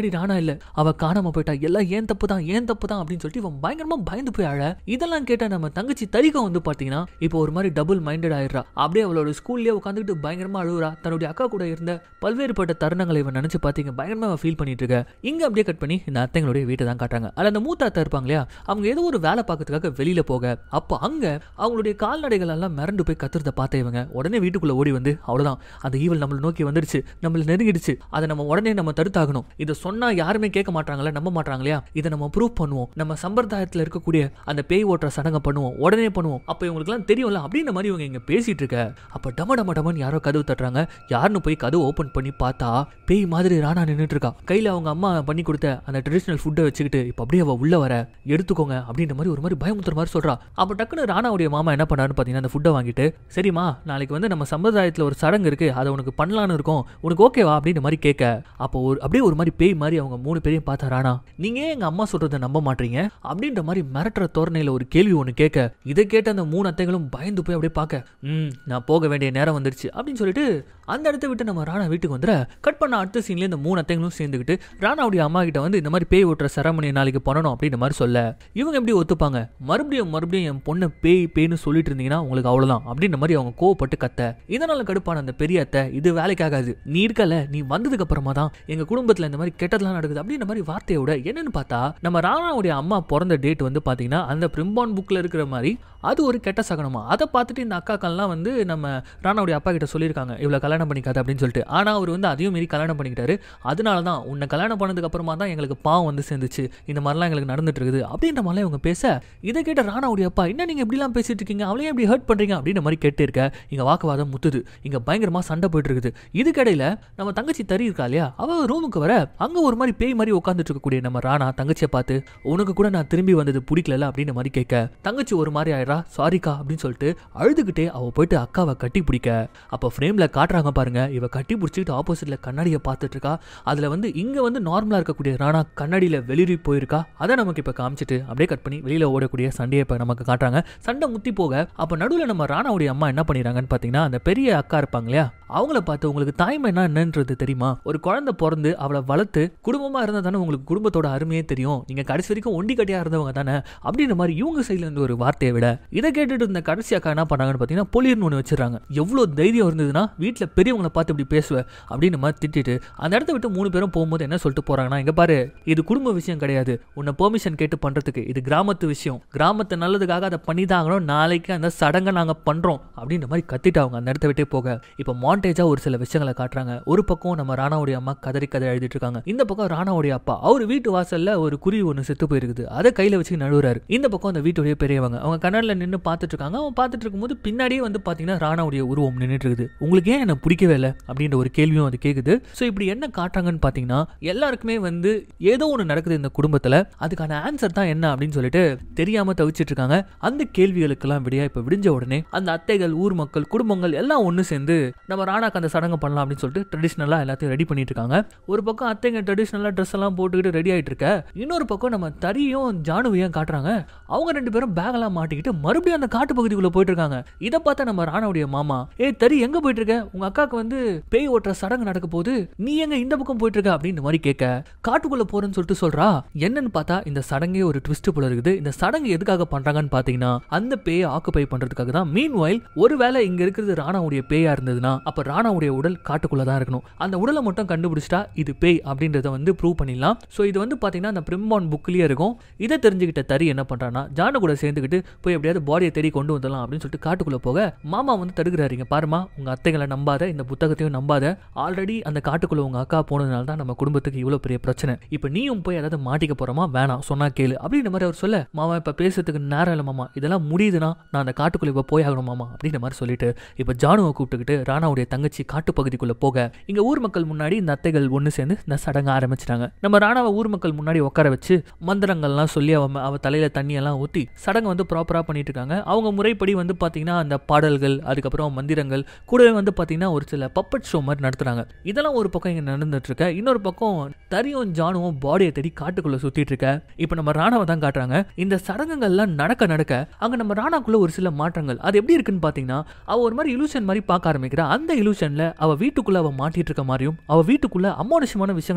பின்னாடி ராணா இல்ல அவ காணாம போயிட்டா எல்லாம் ஏன் தப்பு தான் ஏன் தப்பு தான் அப்படின்னு சொல்லிட்டு இவன் பயங்கரமா பயந்து போய் அழ இதெல்லாம் கேட்ட நம்ம தங்கச்சி தரிகம் வந்து பாத்தீங்கன்னா இப்போ ஒரு மாதிரி டபுள் மைண்டட் ஆயிடுறா அப்படியே அவளோட ஸ்கூல்லயே உட்காந்துட்டு பயங்கரமா அழுகுறா தன்னுடைய அக்கா கூட இருந்த பல்வேறுபட்ட தருணங்களை இவன் நினைச்சு பாத்தீங்க பயங்கரமா ஃபீல் பண்ணிட்டு இருக்க இங்க அப்படியே கட் பண்ணி இந்த அத்தைங்களுடைய வீட்டை தான் காட்டுறாங்க அதுல அந்த மூத்த அத்தை இருப்பாங்க இல்லையா அவங்க ஏதோ ஒரு வேலை பார்க்கறதுக்காக வெளியில போக அப்போ அங்க அவங்களுடைய கால்நடைகள் எல்லாம் மிரண்டு போய் கத்துறத பார்த்த இவங்க உடனே வீட்டுக்குள்ள ஓடி வந்து அவ்வளவுதான் அந்த ஈவல் நம்மளை நோக்கி வந்துடுச்சு நம்மள நெருங்கிடுச்சு அதை நம்ம உடனே நம்ம தடுத்தாகணும் இதை சொன்னா யாருமே கேட்க மாட்டாங்களா நம்ப மாட்டாங்க இல்லையா இதை நம்ம ப்ரூவ் பண்ணுவோம் நம்ம சம்பிரதாயத்துல இருக்கக்கூடிய அந்த பேய் ஓட்டுற சடங்கை பண்ணுவோம் உடனே பண்ணுவோம் அப்போ இவங்களுக்குலாம் தெரியும்ல அப்படின்ற மாதிரி இவங்க இங்க பேசிட்டு இருக்க அப்ப டம டம டமன்னு யாரோ கதவு தட்டுறாங்க யாருன்னு போய் கதவு ஓபன் பண்ணி பார்த்தா பேய் மாதிரி ராணா நின்னுட்டு இருக்கா கையில அவங்க அம்மா பண்ணி கொடுத்த அந்த ட்ரெடிஷனல் ஃபுட்டை வச்சுக்கிட்டு இப்போ அப்படியே அவ உள்ள வர எடுத்துக்கோங்க அப்படின்ற மாதிரி ஒரு மாதிரி பயமுத்துற மாதிரி சொல்றா அப்ப டக்குன்னு ராணாவுடைய மாமா என்ன பண்ணாருன்னு பார்த்தீங்கன்னா அந்த ஃபுட்டை வாங்கிட்டு சரிம்மா நாளைக்கு வந்து நம்ம சம்பிரதாயத்தில் ஒரு சடங்கு இருக்கு அதை உனக்கு பண்ணலான்னு இருக்கும் உனக்கு ஓகேவா அப்படின்ற மாதிரி கேட்க அப்போ ஒரு அப்படியே ஒரு மாதிரி பேய் மாதிரி அவங்க மூணு பேரையும் பார்த்தா ராணா நீங்க ஏன் எங்க அம்மா சொல்றதை நம்ப மாட்டீங்க அப்படின்ற மாதிரி மிரட்டுற தோரணையில ஒரு கேள்வி ஒன்று கேட்க இதை கேட்ட அந்த மூணு அத்தைகளும் பயந்து போய் அப்படியே பார்க்க ம் நான் போக வேண்டிய நேரம் வந்துருச்சு அப்படின்னு சொல்லிட்டு அந்த இடத்த விட்டு நம்ம ராணா வீட்டுக்கு வந்துட கட் பண்ண அடுத்த சீன்லேயே இந்த மூணு அத்தைங்களும் சேர்ந்துக்கிட்டு ராணாவுடைய அம்மா கிட்ட வந்து இந்த மாதிரி பேய் ஓட்டுற சரமணி நாளைக்கு பண்ணணும் அப்படின்ற மாதிரி சொல்ல இவங்க எப்படி ஒத்துப்பாங்க மறுபடியும் மறுபடியும் என் பொண்ணை பேய் பேய்னு சொல்லிட்டு இருந்தீங்கன்னா உங்களுக்கு அவ்வளவுதான் அப்படின்ற மாதிரி அவங்க கோவப்பட்டு கத்த இதனால கடுப்பான அந்த பெரிய அத்தை இது வேலைக்காகாது நீ இருக்கல நீ வந்ததுக்கு அப்புறமா தான் எங்க குடும்பத்துல இந்த மாதிரி கெட்டதெல்லாம் நடக்குது அப்படின்ற மாதிரி வார்த்தையோட என்னன்னு பார்த்தா நம்ம ராணாவுடைய அம்மா பிறந்த டேட் வந்து பாத்தீங்கன்னா அந்த பிரிம்பான் புக்ல இருக்கிற மாதிரி அது ஒரு கெட்ட சகனமா அதை பார்த்துட்டு இந்த அக்காக்கள்லாம் வந்து நம்ம ராணாவுடைய அப்பா கிட்ட சொல்லியிருக்காங்க இவ்வளோ கல்யாணம் பண்ணிக்காது அப்படின்னு சொல்லிட்டு ஆனால் அவர் வந்து அதையும் மீறி கல்யாணம் பண்ணிக்கிட்டாரு அதனால தான் உன்னை கல்யாணம் பண்ணதுக்கு அப்புறமா தான் எங்களுக்கு பாவம் வந்து சேர்ந்துச்சு இந்த மாதிரிலாம் எங்களுக்கு நடந்துட்டு இருக்குது அப்படின்ற மாதிரிலாம் இவங்க பேச இதை கேட்ட ராணாவுடைய அப்பா என்ன நீங்கள் இப்படிலாம் பேசிட்டு இருக்கீங்க அவளையும் எப்படி ஹர்ட் பண்ணுறீங்க அப்படின்ற மாதிரி கேட்டு இருக்க இங்கே வாக்குவாதம் முத்துது இங்கே பயங்கரமாக சண்டை போயிட்டு இருக்குது இதுக்கிடையில நம்ம தங்கச்சி தறி இருக்கா இல்லையா அவ ரூமுக்கு வர அங்கே ஒரு மாதிரி பேய் மாதிரி உட்காந்துட்டு இருக்கக்கூடிய நம்ம ராணா தங்கச்சியை பார்த்து உனக்கு கூட நான் திரும்பி வந்தது பிடிக்கல அப்படின்ற மாதிரி கேட்க தங்கச்சி ஒரு மாதிரி ஆயிரா சாரிக்கா அப்படின்னு சொல்லிட்டு அழுதுகிட்டே அவ போயிட்டு அக்காவை கட்டி பிடிக்க அப்போ ஃப்ரேம்ல காட்டுறாங்க பாருங்க இவ கட்டி பிடிச்சிக்கிட்டு ஆப்போசிட்ல கண்ணாடியை பார்த்துட்டு இருக்கா அதுல வந்து இங்க வந்து நார்மலா இருக்கக்கூடிய ராணா கண்ணாடியில வெளிரி போயிருக்கா அதை நமக்கு இப்ப காமிச்சிட்டு அப்படியே கட் பண்ணி வெளியில ஓடக்கூடிய சண்டையை இப்ப நமக்கு காட்டுறாங்க சண்டை முத்தி போக அப்ப நடுவில் நம்ம ராணாவுடைய அம்மா என்ன பண்ணிடுறாங்கன்னு பாத்தீங்கன்னா அந்த பெரிய அக்கா இருப்பாங்க இல்லையா அவங்கள பார்த்து உங்களுக்கு தாய்மை என்ன என்னன்றது தெரியுமா ஒரு குழந்தை பிறந்து அவளை வளர்த்து குடும்பமா இருந்தா தானே உங்களுக்கு குடும்பத்தோட அருமையே தெரியும் நீங்க கடைசி வரைக்கும் ஒண்டி கட்டியா இருந்தவங்க தானே அப்படின்ற மாதிரி இவங்க சைட்ல இருந்து ஒரு வார்த்தையை விட இதை கேட்டுட்டு இருந்த கடைசி அக்கா என்ன பண்ணாங்கன்னு பாத்தீங்கன்னா பொலிர்னு ஒன்று வச்சிடறாங்க எவ்வளவு தைரியம் இருந்ததுன்னா வீட்டுல பெரியவங்களை பார்த்து இப்படி பேசுவ அப்படின்னு மாதிரி திட்டிட்டு அந்த இடத்த விட்டு மூணு பேரும் போகும்போது என்ன சொல்லிட்டு போறாங்கன்னா இங்க பாரு இது குடும்ப விஷயம் கிடையாது உன்னை பெர்மிஷன் கேட்டு பண்றதுக்கு இது கிராமத்து விஷயம் கிராமத்து நல்லதுக்காக அதை பண்ணி தான் ஆகணும் நாளைக்கு அந்த சடங்கை நாங்க பண்றோம் அப்படின்ற மாதிரி கத்திட்டு அவங்க அந்த இடத்த விட்டே போக இப்போ மாண்டேஜா ஒரு சில விஷயங்களை காட்டுறாங்க ஒரு பக்கம் நம்ம ராணாவுடைய அம்மா கதறி கதறி எழுதிட்டு இருக்காங்க இந்த பக்கம் ராணாவுடைய அப்பா அவர் வீட்டு வாசல்ல ஒரு குருவி ஒன்று செத்து போயிருக்குது அதை கையில வச்சு நழுவுறாரு இந்த பக்கம் அந்த வீட்டுடைய பெரியவங்க அவங்க கண்ணாடில நின்று பார்த்துட்டு இருக்காங்க அவங்க பார்த்துட்டு இருக்கும்போது பின்னாடியே வந்து பாத்தீங்கன்னா ராணாவுடைய உருவம் நின்றுட்டு இருக்குது உங்களுக்கு ஏன் என்ன பிடிக்கவே இல்லை அப்படின்ற ஒரு கேள்வியும் அது கேக்குது ஸோ இப்படி என்ன காட்டுறாங்கன்னு பாத்தீங்கன்னா எல்லாருக்குமே வந்து ஏதோ ஒன்று நடக்குது இந்த குடும்பத்துல அதுக்கான ஆன்சர் தான் என்ன அப்படின்னு சொல்லிட்டு தெரியாம தவிச்சிட்டு இருக்காங்க அந்த கேள்விகளுக்கெல்லாம் விடையா இப்ப விடிஞ்ச உடனே அந்த அத்தைகள் ஊர் மக்கள் குடும்பங்கள் எல்லாம் ஒன்று சேர்ந்து நம்ம ராணாக்கு அந்த சடங்கு பண்ணலாம் அப்படின்னு சொல்லிட்டு ட்ரெடிஷ்னலா எல்லாத்தையும் ரெடி பண்ணிட்டு இருக்காங்க ஒரு பக்கம் அத்தைங்க ட்ரெடிஷ்னலா ட்ரெஸ் எல்லாம் போட்டுக்கிட்டு ரெடி ஆயிட்டு இருக்க இன்னொரு பக்கம் நம்ம தரியும் ஜானுவையும் காட்டுறாங்க அவங்க ரெண்டு பேரும் பேக் எல்லாம் மாட்டிக்கிட்டு மறுபடியும் அந்த காட்டு பகுதிக்குள்ள போயிட்டு இருக்காங்க இதை பார்த்தா நம்ம ராணாவுடைய மாமா ஏ தரி எங்க போயிட்டு இருக்க உங்க அக்காக்கு வந்து பேய் ஓட்டுற சடங்கு நடக்க போது நீ எங்க இந்த பக்கம் போயிட்டு இருக்க அப்படின்னு மாதிரி கேட்க காட்டுக்குள்ள போறேன்னு சொல்லிட்டு சொல்றா என்னன்னு பார்த்தா இந்த சடங்கே ஒரு ட்விஸ்ட் போல இருக்குது இந்த சடங்கு எதுக்காக பண்றாங்கன்னு பாத்தீங்கன்னா அந்த பேயை ஆக்குப்பை பண்றதுக்காக தான் மீன் வாயில் ஒருவேளை இங்க இருக்கிறது ராணாவுடைய பேயா இருந்ததுன்னா அப்ப ராணாவுடைய உடல் காட்டுக்குள்ள தான் இருக்கணும் அந்த உடலை மட்டும் கண்டுபிடிச்சிட்டா இது பேய் அப்படின்றத வந்து ப்ரூவ் பண்ணிடலாம் ஸோ இது வந்து பாத்தீங்கன்னா அந்த பிரிம்பான் புக்லயே இருக்கும் இதை தெரிஞ்சுக்கிட்ட தரி என்ன பண்றான்னா ஜானு கூட சேர்ந்துக்கிட்டு போய் எப்படியாவது பாடியை தேடி கொண்டு வந்துடலாம் அப்படின்னு சொல்லிட்டு காட்டுக்குள்ள போக மாமா வந்து தடுக்கிறாருங்க பாருமா உங்க அத்தைகளை நம்பாத இந்த புத்தகத்தையும் நம்பாத ஆல்ரெடி அந்த காட்டுக்குள்ள உங்க அக்கா போனதுனால தான் நம்ம குடும்பத்துக்கு இவ்வளவு பெரிய பிரச்சனை இப்போ நீயும் போய் ஏதாவது மாட்டிக்க போறோமா வேணாம் சொன்னா கேளு அப்படின்ற மாதிரி அவர் சொல்ல மாமா இப்ப பேசுறதுக்கு நேரம் இல்லை மாமா இதெல்லாம் முடியுதுன்னா நான் அந்த காட்டுக்குள்ள இப்ப போய் ஆகணும் மாமா அப்படின்ற மாதிரி சொல்லிட்டு இப்ப ஜானுவை கூப்பிட்டுக்கிட்டு ராணாவுடைய தங்கச்சி காட்டு பகுதிக்குள்ள போக இங்க ஊர் மக்கள் முன்னாடி இந்த அத்தைகள் ஒன்று சேர்ந்து இந்த சடங்கு ஆரம்பிச்சிட்டாங்க நம்ம ராணாவை ஊர் மக்கள் முன்னாடி உட்கார வச்சு மந்திரங்கள்லாம் சொல்லி அவ அவ தலையில தண்ணியெல்லாம் ஊற்றி சடங்கு வந்து ப்ராப்பரா பண்ணிட்டு இருக்காங்க அவங்க முறைப்படி வந்து பாத்தீங்கன்னா அந்த பாடல்கள் அதுக்கப்புறம் மந்திரங்கள் கூடவே வந்து பாத்தீங்கன்னா ஒரு சில பப்பட் ஷோ மாதிரி நடத்துறாங்க இதெல்லாம் ஒரு பக்கம் இங்க நடந்துட்டு இருக்க இன்னொரு பக்கம் தரியும் ஜானுவும் பாடியை தேடி காட்டுக்குள்ள சுத்திட்டு இருக்க இப்போ நம்ம ராணாவை தான் காட்டுறாங்க இந்த சடங்குகள்லாம் நடக்க நடக்க அங்க நம்ம ராணாக்குள்ள ஒரு சில மாற்றங்கள் அது எப்படி இருக்குன்னு பாத்தீங்கன்னா அவ ஒரு மாதிரி இலூஷன் மாதிரி பார்க்க ஆரம்பிக்கிறா அந்த இலூஷன்ல அவ வீட்டுக்குள்ள அவ மாட்டிட்டு இருக்க மாதிரியும் அவ வீட்டுக்குள்ள அமானுஷமான விஷயங்களை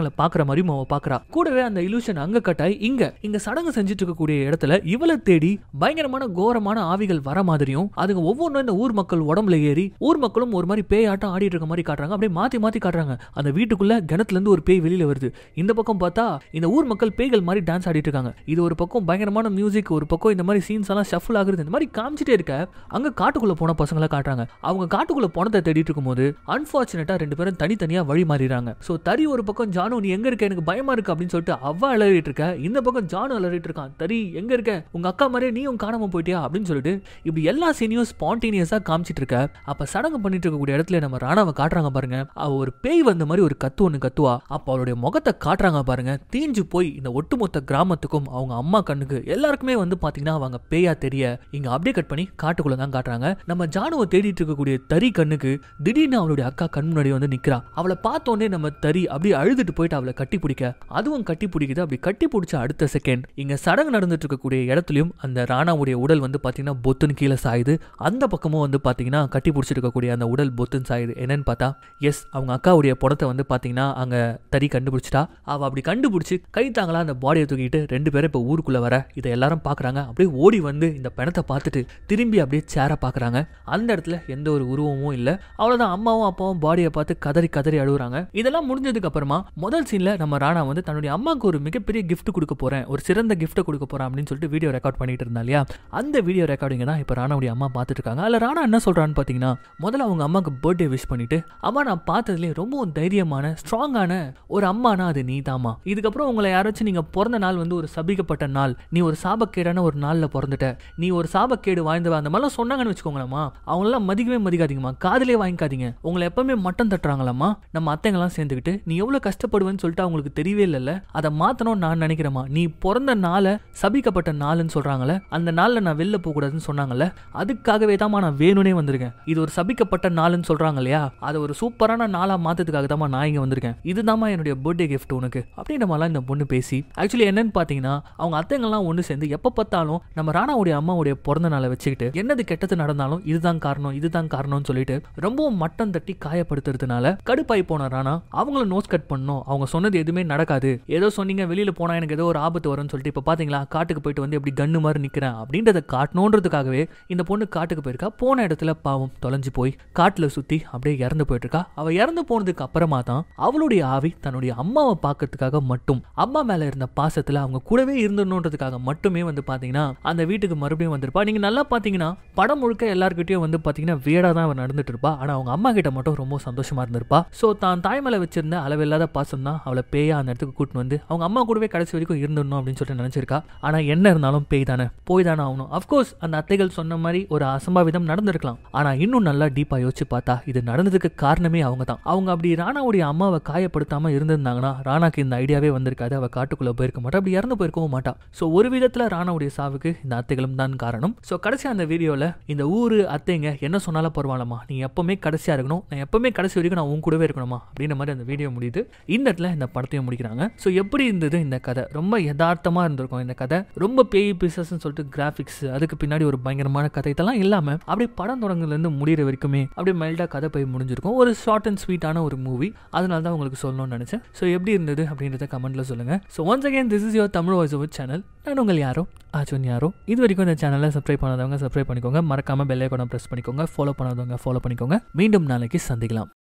சடங்குகளை பாக்குற மாதிரியும் அவ பாக்குறா கூடவே அந்த இலூஷன் அங்க கட்டாய் இங்க இங்க சடங்கு செஞ்சுட்டு இருக்கக்கூடிய இடத்துல இவளை தேடி பயங்கரமான கோரமான ஆவிகள் வர மாதிரியும் அதுங்க ஒவ்வொன்றும் இந்த ஊர் மக்கள் உடம்புல ஏறி ஊர் மக்களும் ஒரு மாதிரி பேய் ஆட்டம் ஆடிட்டு இருக்க மாதிரி காட்டுறாங்க அப்படியே மாத்தி மாத்தி காட்டுறாங்க அந்த வீட்டுக்குள்ள கிணத்துல இருந்து ஒரு பேய் வெளியில வருது இந்த பக்கம் பார்த்தா இந்த ஊர் மக்கள் பேய்கள் மாதிரி டான்ஸ் ஆடிட்டு இருக்காங்க இது ஒரு பக்கம் பயங்கரமான மியூசிக் ஒரு பக்கம் இந்த மாதிரி சீன்ஸ் எல்லாம் ஷஃபிள் ஆகுறது இந்த மாதிரி காமிச்சிட்டே இருக்க அங்க காட்டுக்குள்ள போன பசங்களை காட்டுறாங்க அவங்க காட்டுக்குள்ள பணத்தை தேடிட்டு இருக்கும்போது அன்பார்ச்சுனேட்டா ரெண்டு பேரும் தனித்தனியா வழி மாறிடுறாங்க சோ தறி ஒரு பக்கம் ஜானு நீ எங்க இருக்க எனக்கு பயமா இருக்கு அப்படின்னு சொல்லிட்டு அவ அலறிட்டு இருக்க இந்த பக்கம் ஜானு அலறிட்டு இருக்கான் தறி எங்க இருக்க உங்க அக்கா மாதிரியே நீயும் காணாம போயிட்டியா அப்படின்னு சொல்லிட்டு இப்படி எல்லா சீனியும் ஸ்பான்டேனியஸா காமிச்சிட்டு இருக்க அப்ப சடங்கு பண்ணிட்டு இருக்கக்கூடிய இடத்துல நம்ம ராணாவை காட்டுறாங்க பாருங்க அவ ஒரு பேய் வந்த மாதிரி ஒரு கத்து ஒண்ணு கத்துவா அப்ப அவளுடைய முகத்தை காட்டுறாங்க பாருங்க தீஞ்சு போய் இந்த ஒட்டுமொத்த கிராமத்துக்கும் அவங்க அம்மா கண்ணுக்கு எல்லாருக்குமே வந்து பாத்தீங்கன்னா அவங்க பேயா தெரிய இங்க அப்படியே கட் பண்ணி காட்டுக்குள்ள தான் காட்டுறாங்க நம்ம ஜானுவை தேடிட்டு இருக்கக்கூடிய தறி கண்ணுக்கு திடீர்னு அவளுடைய அக்கா கண் முன்னாடி வந்து நிக்கிறா அவளை பார்த்தோன்னே நம்ம தறி அப்படியே அழுதுட்டு போயிட்டு அவளை கட்டி பிடிக்க அதுவும் கட்டி பிடிக்குது அப்படி கட்டி பிடிச்ச அடுத்த செகண்ட் இங்க சடங்கு நடந்துட்டு இருக்கக்கூடிய இடத்துலயும் அந்த ராணாவுடைய உடல் வந்து பாத்தீங்கன்னா பொத்துன்னு கீழே சாயுது அந்த பக்கமும் வந்து பாத்தீங்கன்னா கட்டி பிடிச்சிருக்கக்கூடிய அந்த உடல் பொத்துன்னு சாயுது என்னன்னு பார்த்தா எஸ் அவங்க அக்காவுடைய படத்தை வந்து பாத்தீங்கன்னா அங்க தறி கண்டுபிடிச்சிட்டா அவ அப்படி கண்டுபிடிச்சு கை தாங்களா அந்த பாடியை தூக்கிட்டு ரெண்டு பேரும் இப்போ ஊருக்குள்ள வர இதை எல்லாரும் பாக்குறாங்க அப்படியே ஓடி வந்து இந்த பிணத்தை பார்த்துட்டு திரும்பி அப்படியே சேரை பாக்குறாங்க அந்த இடத்துல எந்த ஒரு உருவமும் இல்ல அவ்வளவுதான் அம்மாவும் அப்பாவும் பாடியை பார்த்து கதறி கதறி அழுகுறாங்க இதெல்லாம் முடிஞ்சதுக்கு அப்புறமா முதல் சீன்ல நம்ம ராணா வந்து தன்னுடைய அம்மாவுக்கு ஒரு மிகப்பெரிய gift கொடுக்க போறேன் ஒரு சிறந்த gift கொடுக்க போறேன் அப்படின்னு சொல்லிட்டு வீடியோ ரெக்கார்ட் பண்ணிட்டு இருந்தா இல்லையா அந்த வீடியோ ரெக்கார்டிங் தான் இப்போ ராணாவுடைய அம்மா பார்த்துட்டு இருக்காங்க அதில் ராணா என்ன சொல்றான்னு பார்த்தீங்கன்னா முதல்ல அவங்க அம்மாவுக்கு பர்த்டே விஷ் பண்ணிட்டு அம்மா நான் பார்த்ததுலேயே ரொம்பவும் தைரியமான ஸ்ட்ராங்கான ஒரு அம்மானா அது நீ தாமா இதுக்கப்புறம் உங்களை யாராச்சும் நீங்க பிறந்த நாள் வந்து ஒரு சபிக்கப்பட்ட நாள் நீ ஒரு சாபக்கேடான ஒரு நாளில் பிறந்துட்ட நீ ஒரு சாபக்கேடு வாழ்ந்தவ அந்த மாதிரிலாம் சொன்னாங்கன்னு வச்சுக்கோங்களேம்மா அவங்களெல்லாம் மதிக்கவே மதிக்காதீங்கம்மா காதலே வாங்கிக்காதீங்க உங்களை எப்பவுமே மட்டம் தட்டுறாங்களாம்மா நம்ம அத்தைங்கெல்லாம் சேர்ந்துக்கிட்டு நீ எவ்வளோ கஷ்டப்படுவேன்னு சொல்லிட்டு அவங்களுக்கு தெரியவே இல்லைல்ல அதை மாற்றணும்னு நான் நினைக்கிறேம்மா நீ பிறந்த நாளை சபிக்கப்பட்ட நாள்னு சொல்கிறாங்களே அந்த நாளில் நான் வெளில போகக்கூடாதுன்னு சொன்னாங்கல்ல அதுக்காகவே தாம்மா நான் வேணும்னே வந்திருக்கேன் இது ஒரு சபிக்கப்பட்ட நாள்னு சொல்கிறாங்க இல்லையா அதை ஒரு சூப்பரான நாளாக மாற்றதுக்காக தாம்மா நான் இங்கே வந்திருக்கேன் இதுதாம்மா என்னுடைய பர்த்டே gift உனக்கு அப்படின்ற மாதிரிலாம் இந்த பொண்ணு பேசி ஆக்சுவலி என்னன்னு பார்த்தீங்கன்னா அவங்க அத்தைங்கெல்லாம் ஒன்று சேர்ந்து எப்போ பார்த்தாலும் நம்ம ராணாவுடைய அம்மாவுடைய பிறந்த நாளை வச்சுக்கிட்டு என்னது கெட்டது நடந்தாலும் இதுதான் காரணம் இதுதான் காரணம்னு சொல்லிட்டு ரொம்பவும் மட்டம் தட்டி காயப்படுத்துறதுனால கடுப்பாய் போன ராணா அவங்கள நோஸ் கட் பண்ணணும் அவங்க சொன்னது எதுவுமே நடக்காது ஏதோ சொன்னீங்க வெளியில போனா எனக்கு ஏதோ ஒரு ஆபத்து வரும்னு சொல்லிட்டு இப்போ பாத்தீங்களா காட்டுக்கு போயிட்டு வந்து எப்படி கன்னு மாதிரி நிக்கிறேன் அப்படின்றத காட்டணுன்றதுக்காகவே இந்த பொண்ணு காட்டுக்கு போயிருக்கா போன இடத்துல பாவம் தொலைஞ்சு போய் காட்டுல சுத்தி அப்படியே இறந்து போயிட்டு இருக்கா அவ இறந்து போனதுக்கு அப்புறமா தான் அவளுடைய ஆவி தன்னுடைய அம்மாவை பார்க்கறதுக்காக மட்டும் அம்மா மேல இருந்த பாசத்துல அவங்க கூடவே இருந்துடணுன்றதுக்காக மட்டுமே வந்து பாத்தீங்கன்னா அந்த வீட்டுக்கு மறுபடியும் வந்திருப்பா நீங்க நல்லா பாத்தீங்கன்னா படம் முழுக்க எல்லார்கிட்டயும் வந்து பாத்தீங்கன்னா வேடா தான் அவன் நடந்துட்டு இருப்பா ஆனா அவங்க அம்மா கிட்ட மட்டும் ரொம்ப சந்தோஷமா இருந்திருப்பா சோ தான் தாய் மேல வச்சிருந்த அளவில்லாத பாசம் தான் அவளை பேயா அந்த இடத்துக்கு கூட்டிட்டு வந்து அவங்க அம்மா கூடவே கடைசி வரைக்கும் இருந்துடணும் அப்படின்னு சொல்லிட்டு நினைச்சிருக்கா ஆனா என்ன இருந்தாலும் பேய் தானே போய் தானே ஆகணும் அஃப்கோர்ஸ் அந்த அத்தைகள் சொன்ன மாதிரி ஒரு அசம்பாவிதம் நடந்திருக்கலாம் ஆனா இன்னும் நல்லா டீப்பா யோசிச்சு பார்த்தா இது நடந்ததுக்கு காரணமே அவங்க தான் அவங்க அப்படி ராணாவுடைய அம்மாவை காயப்படுத்தாம இருந்திருந்தாங்கன்னா ராணாக்கு இந்த ஐடியாவே வந்திருக்காது அவ காட்டுக்குள்ள போயிருக்க மாட்டா அப்படி இறந்து போயிருக்கவும் மாட்டா சோ ஒரு விதத்துல ராணாவுடைய சாவுக்கு இந்த அத்தைகளும் தான் காரணம் சோ கடைசி அந்த வீடியோல இந்த ஊரு அத்தைங்க என்ன சொன்னாலும் பரவாயில்லம்மா நீ எப்பவுமே கடைசியா இருக்கணும் நான் எப்பவுமே கடைசி வரைக்கும் நான் உன் கூடவே இருக்கணுமா அப்படின்ற மாதிரி அந்த வீடியோ முடியுது இந்த இடத்துல இந்த படத்தையும் முடிக்கிறாங்க ஸோ எப்படி இருந்தது இந்த கதை ரொம்ப யதார்த்தமா இருந்திருக்கும் இந்த கதை ரொம்ப பேய் பிசஸ்ன்னு சொல்லிட்டு கிராஃபிக்ஸ் அதுக்கு பின்னாடி ஒரு பயங்கரமான கதை இதெல்லாம் இல்லாம அப்படியே படம் தொடங்குலேருந்து முடிகிற வரைக்குமே அப்படியே மெல்டா கதை போய் முடிஞ்சிருக்கும் ஒரு ஷார்ட் அண்ட் ஸ்வீட்டான ஒரு மூவி அதனால தான் உங்களுக்கு சொல்லணும்னு நினைச்சேன் ஸோ எப்படி இருந்தது அப்படின்றத கமெண்ட்ல சொல்லுங்க so once again this is your Tamil voice over channel நான் உங்கள் யாரோ ஆச்சுன் யாரோ இது வரைக்கும் இந்த சேனலை சப்ஸ்கிரைப் பண்ணாதவங்க சப்ஸ்கிரைப் பண்ணிக்கோங்க மறக்காம பெல் ஐக்கானை ப்ரெஸ் பண்ணிக்கோங்க ஃபாலோ பண்ணாதவங்க ஃபாலோ பண்ணிக்கோங்க மீண்டும் நாளைக்கு சந்திக்கலாம்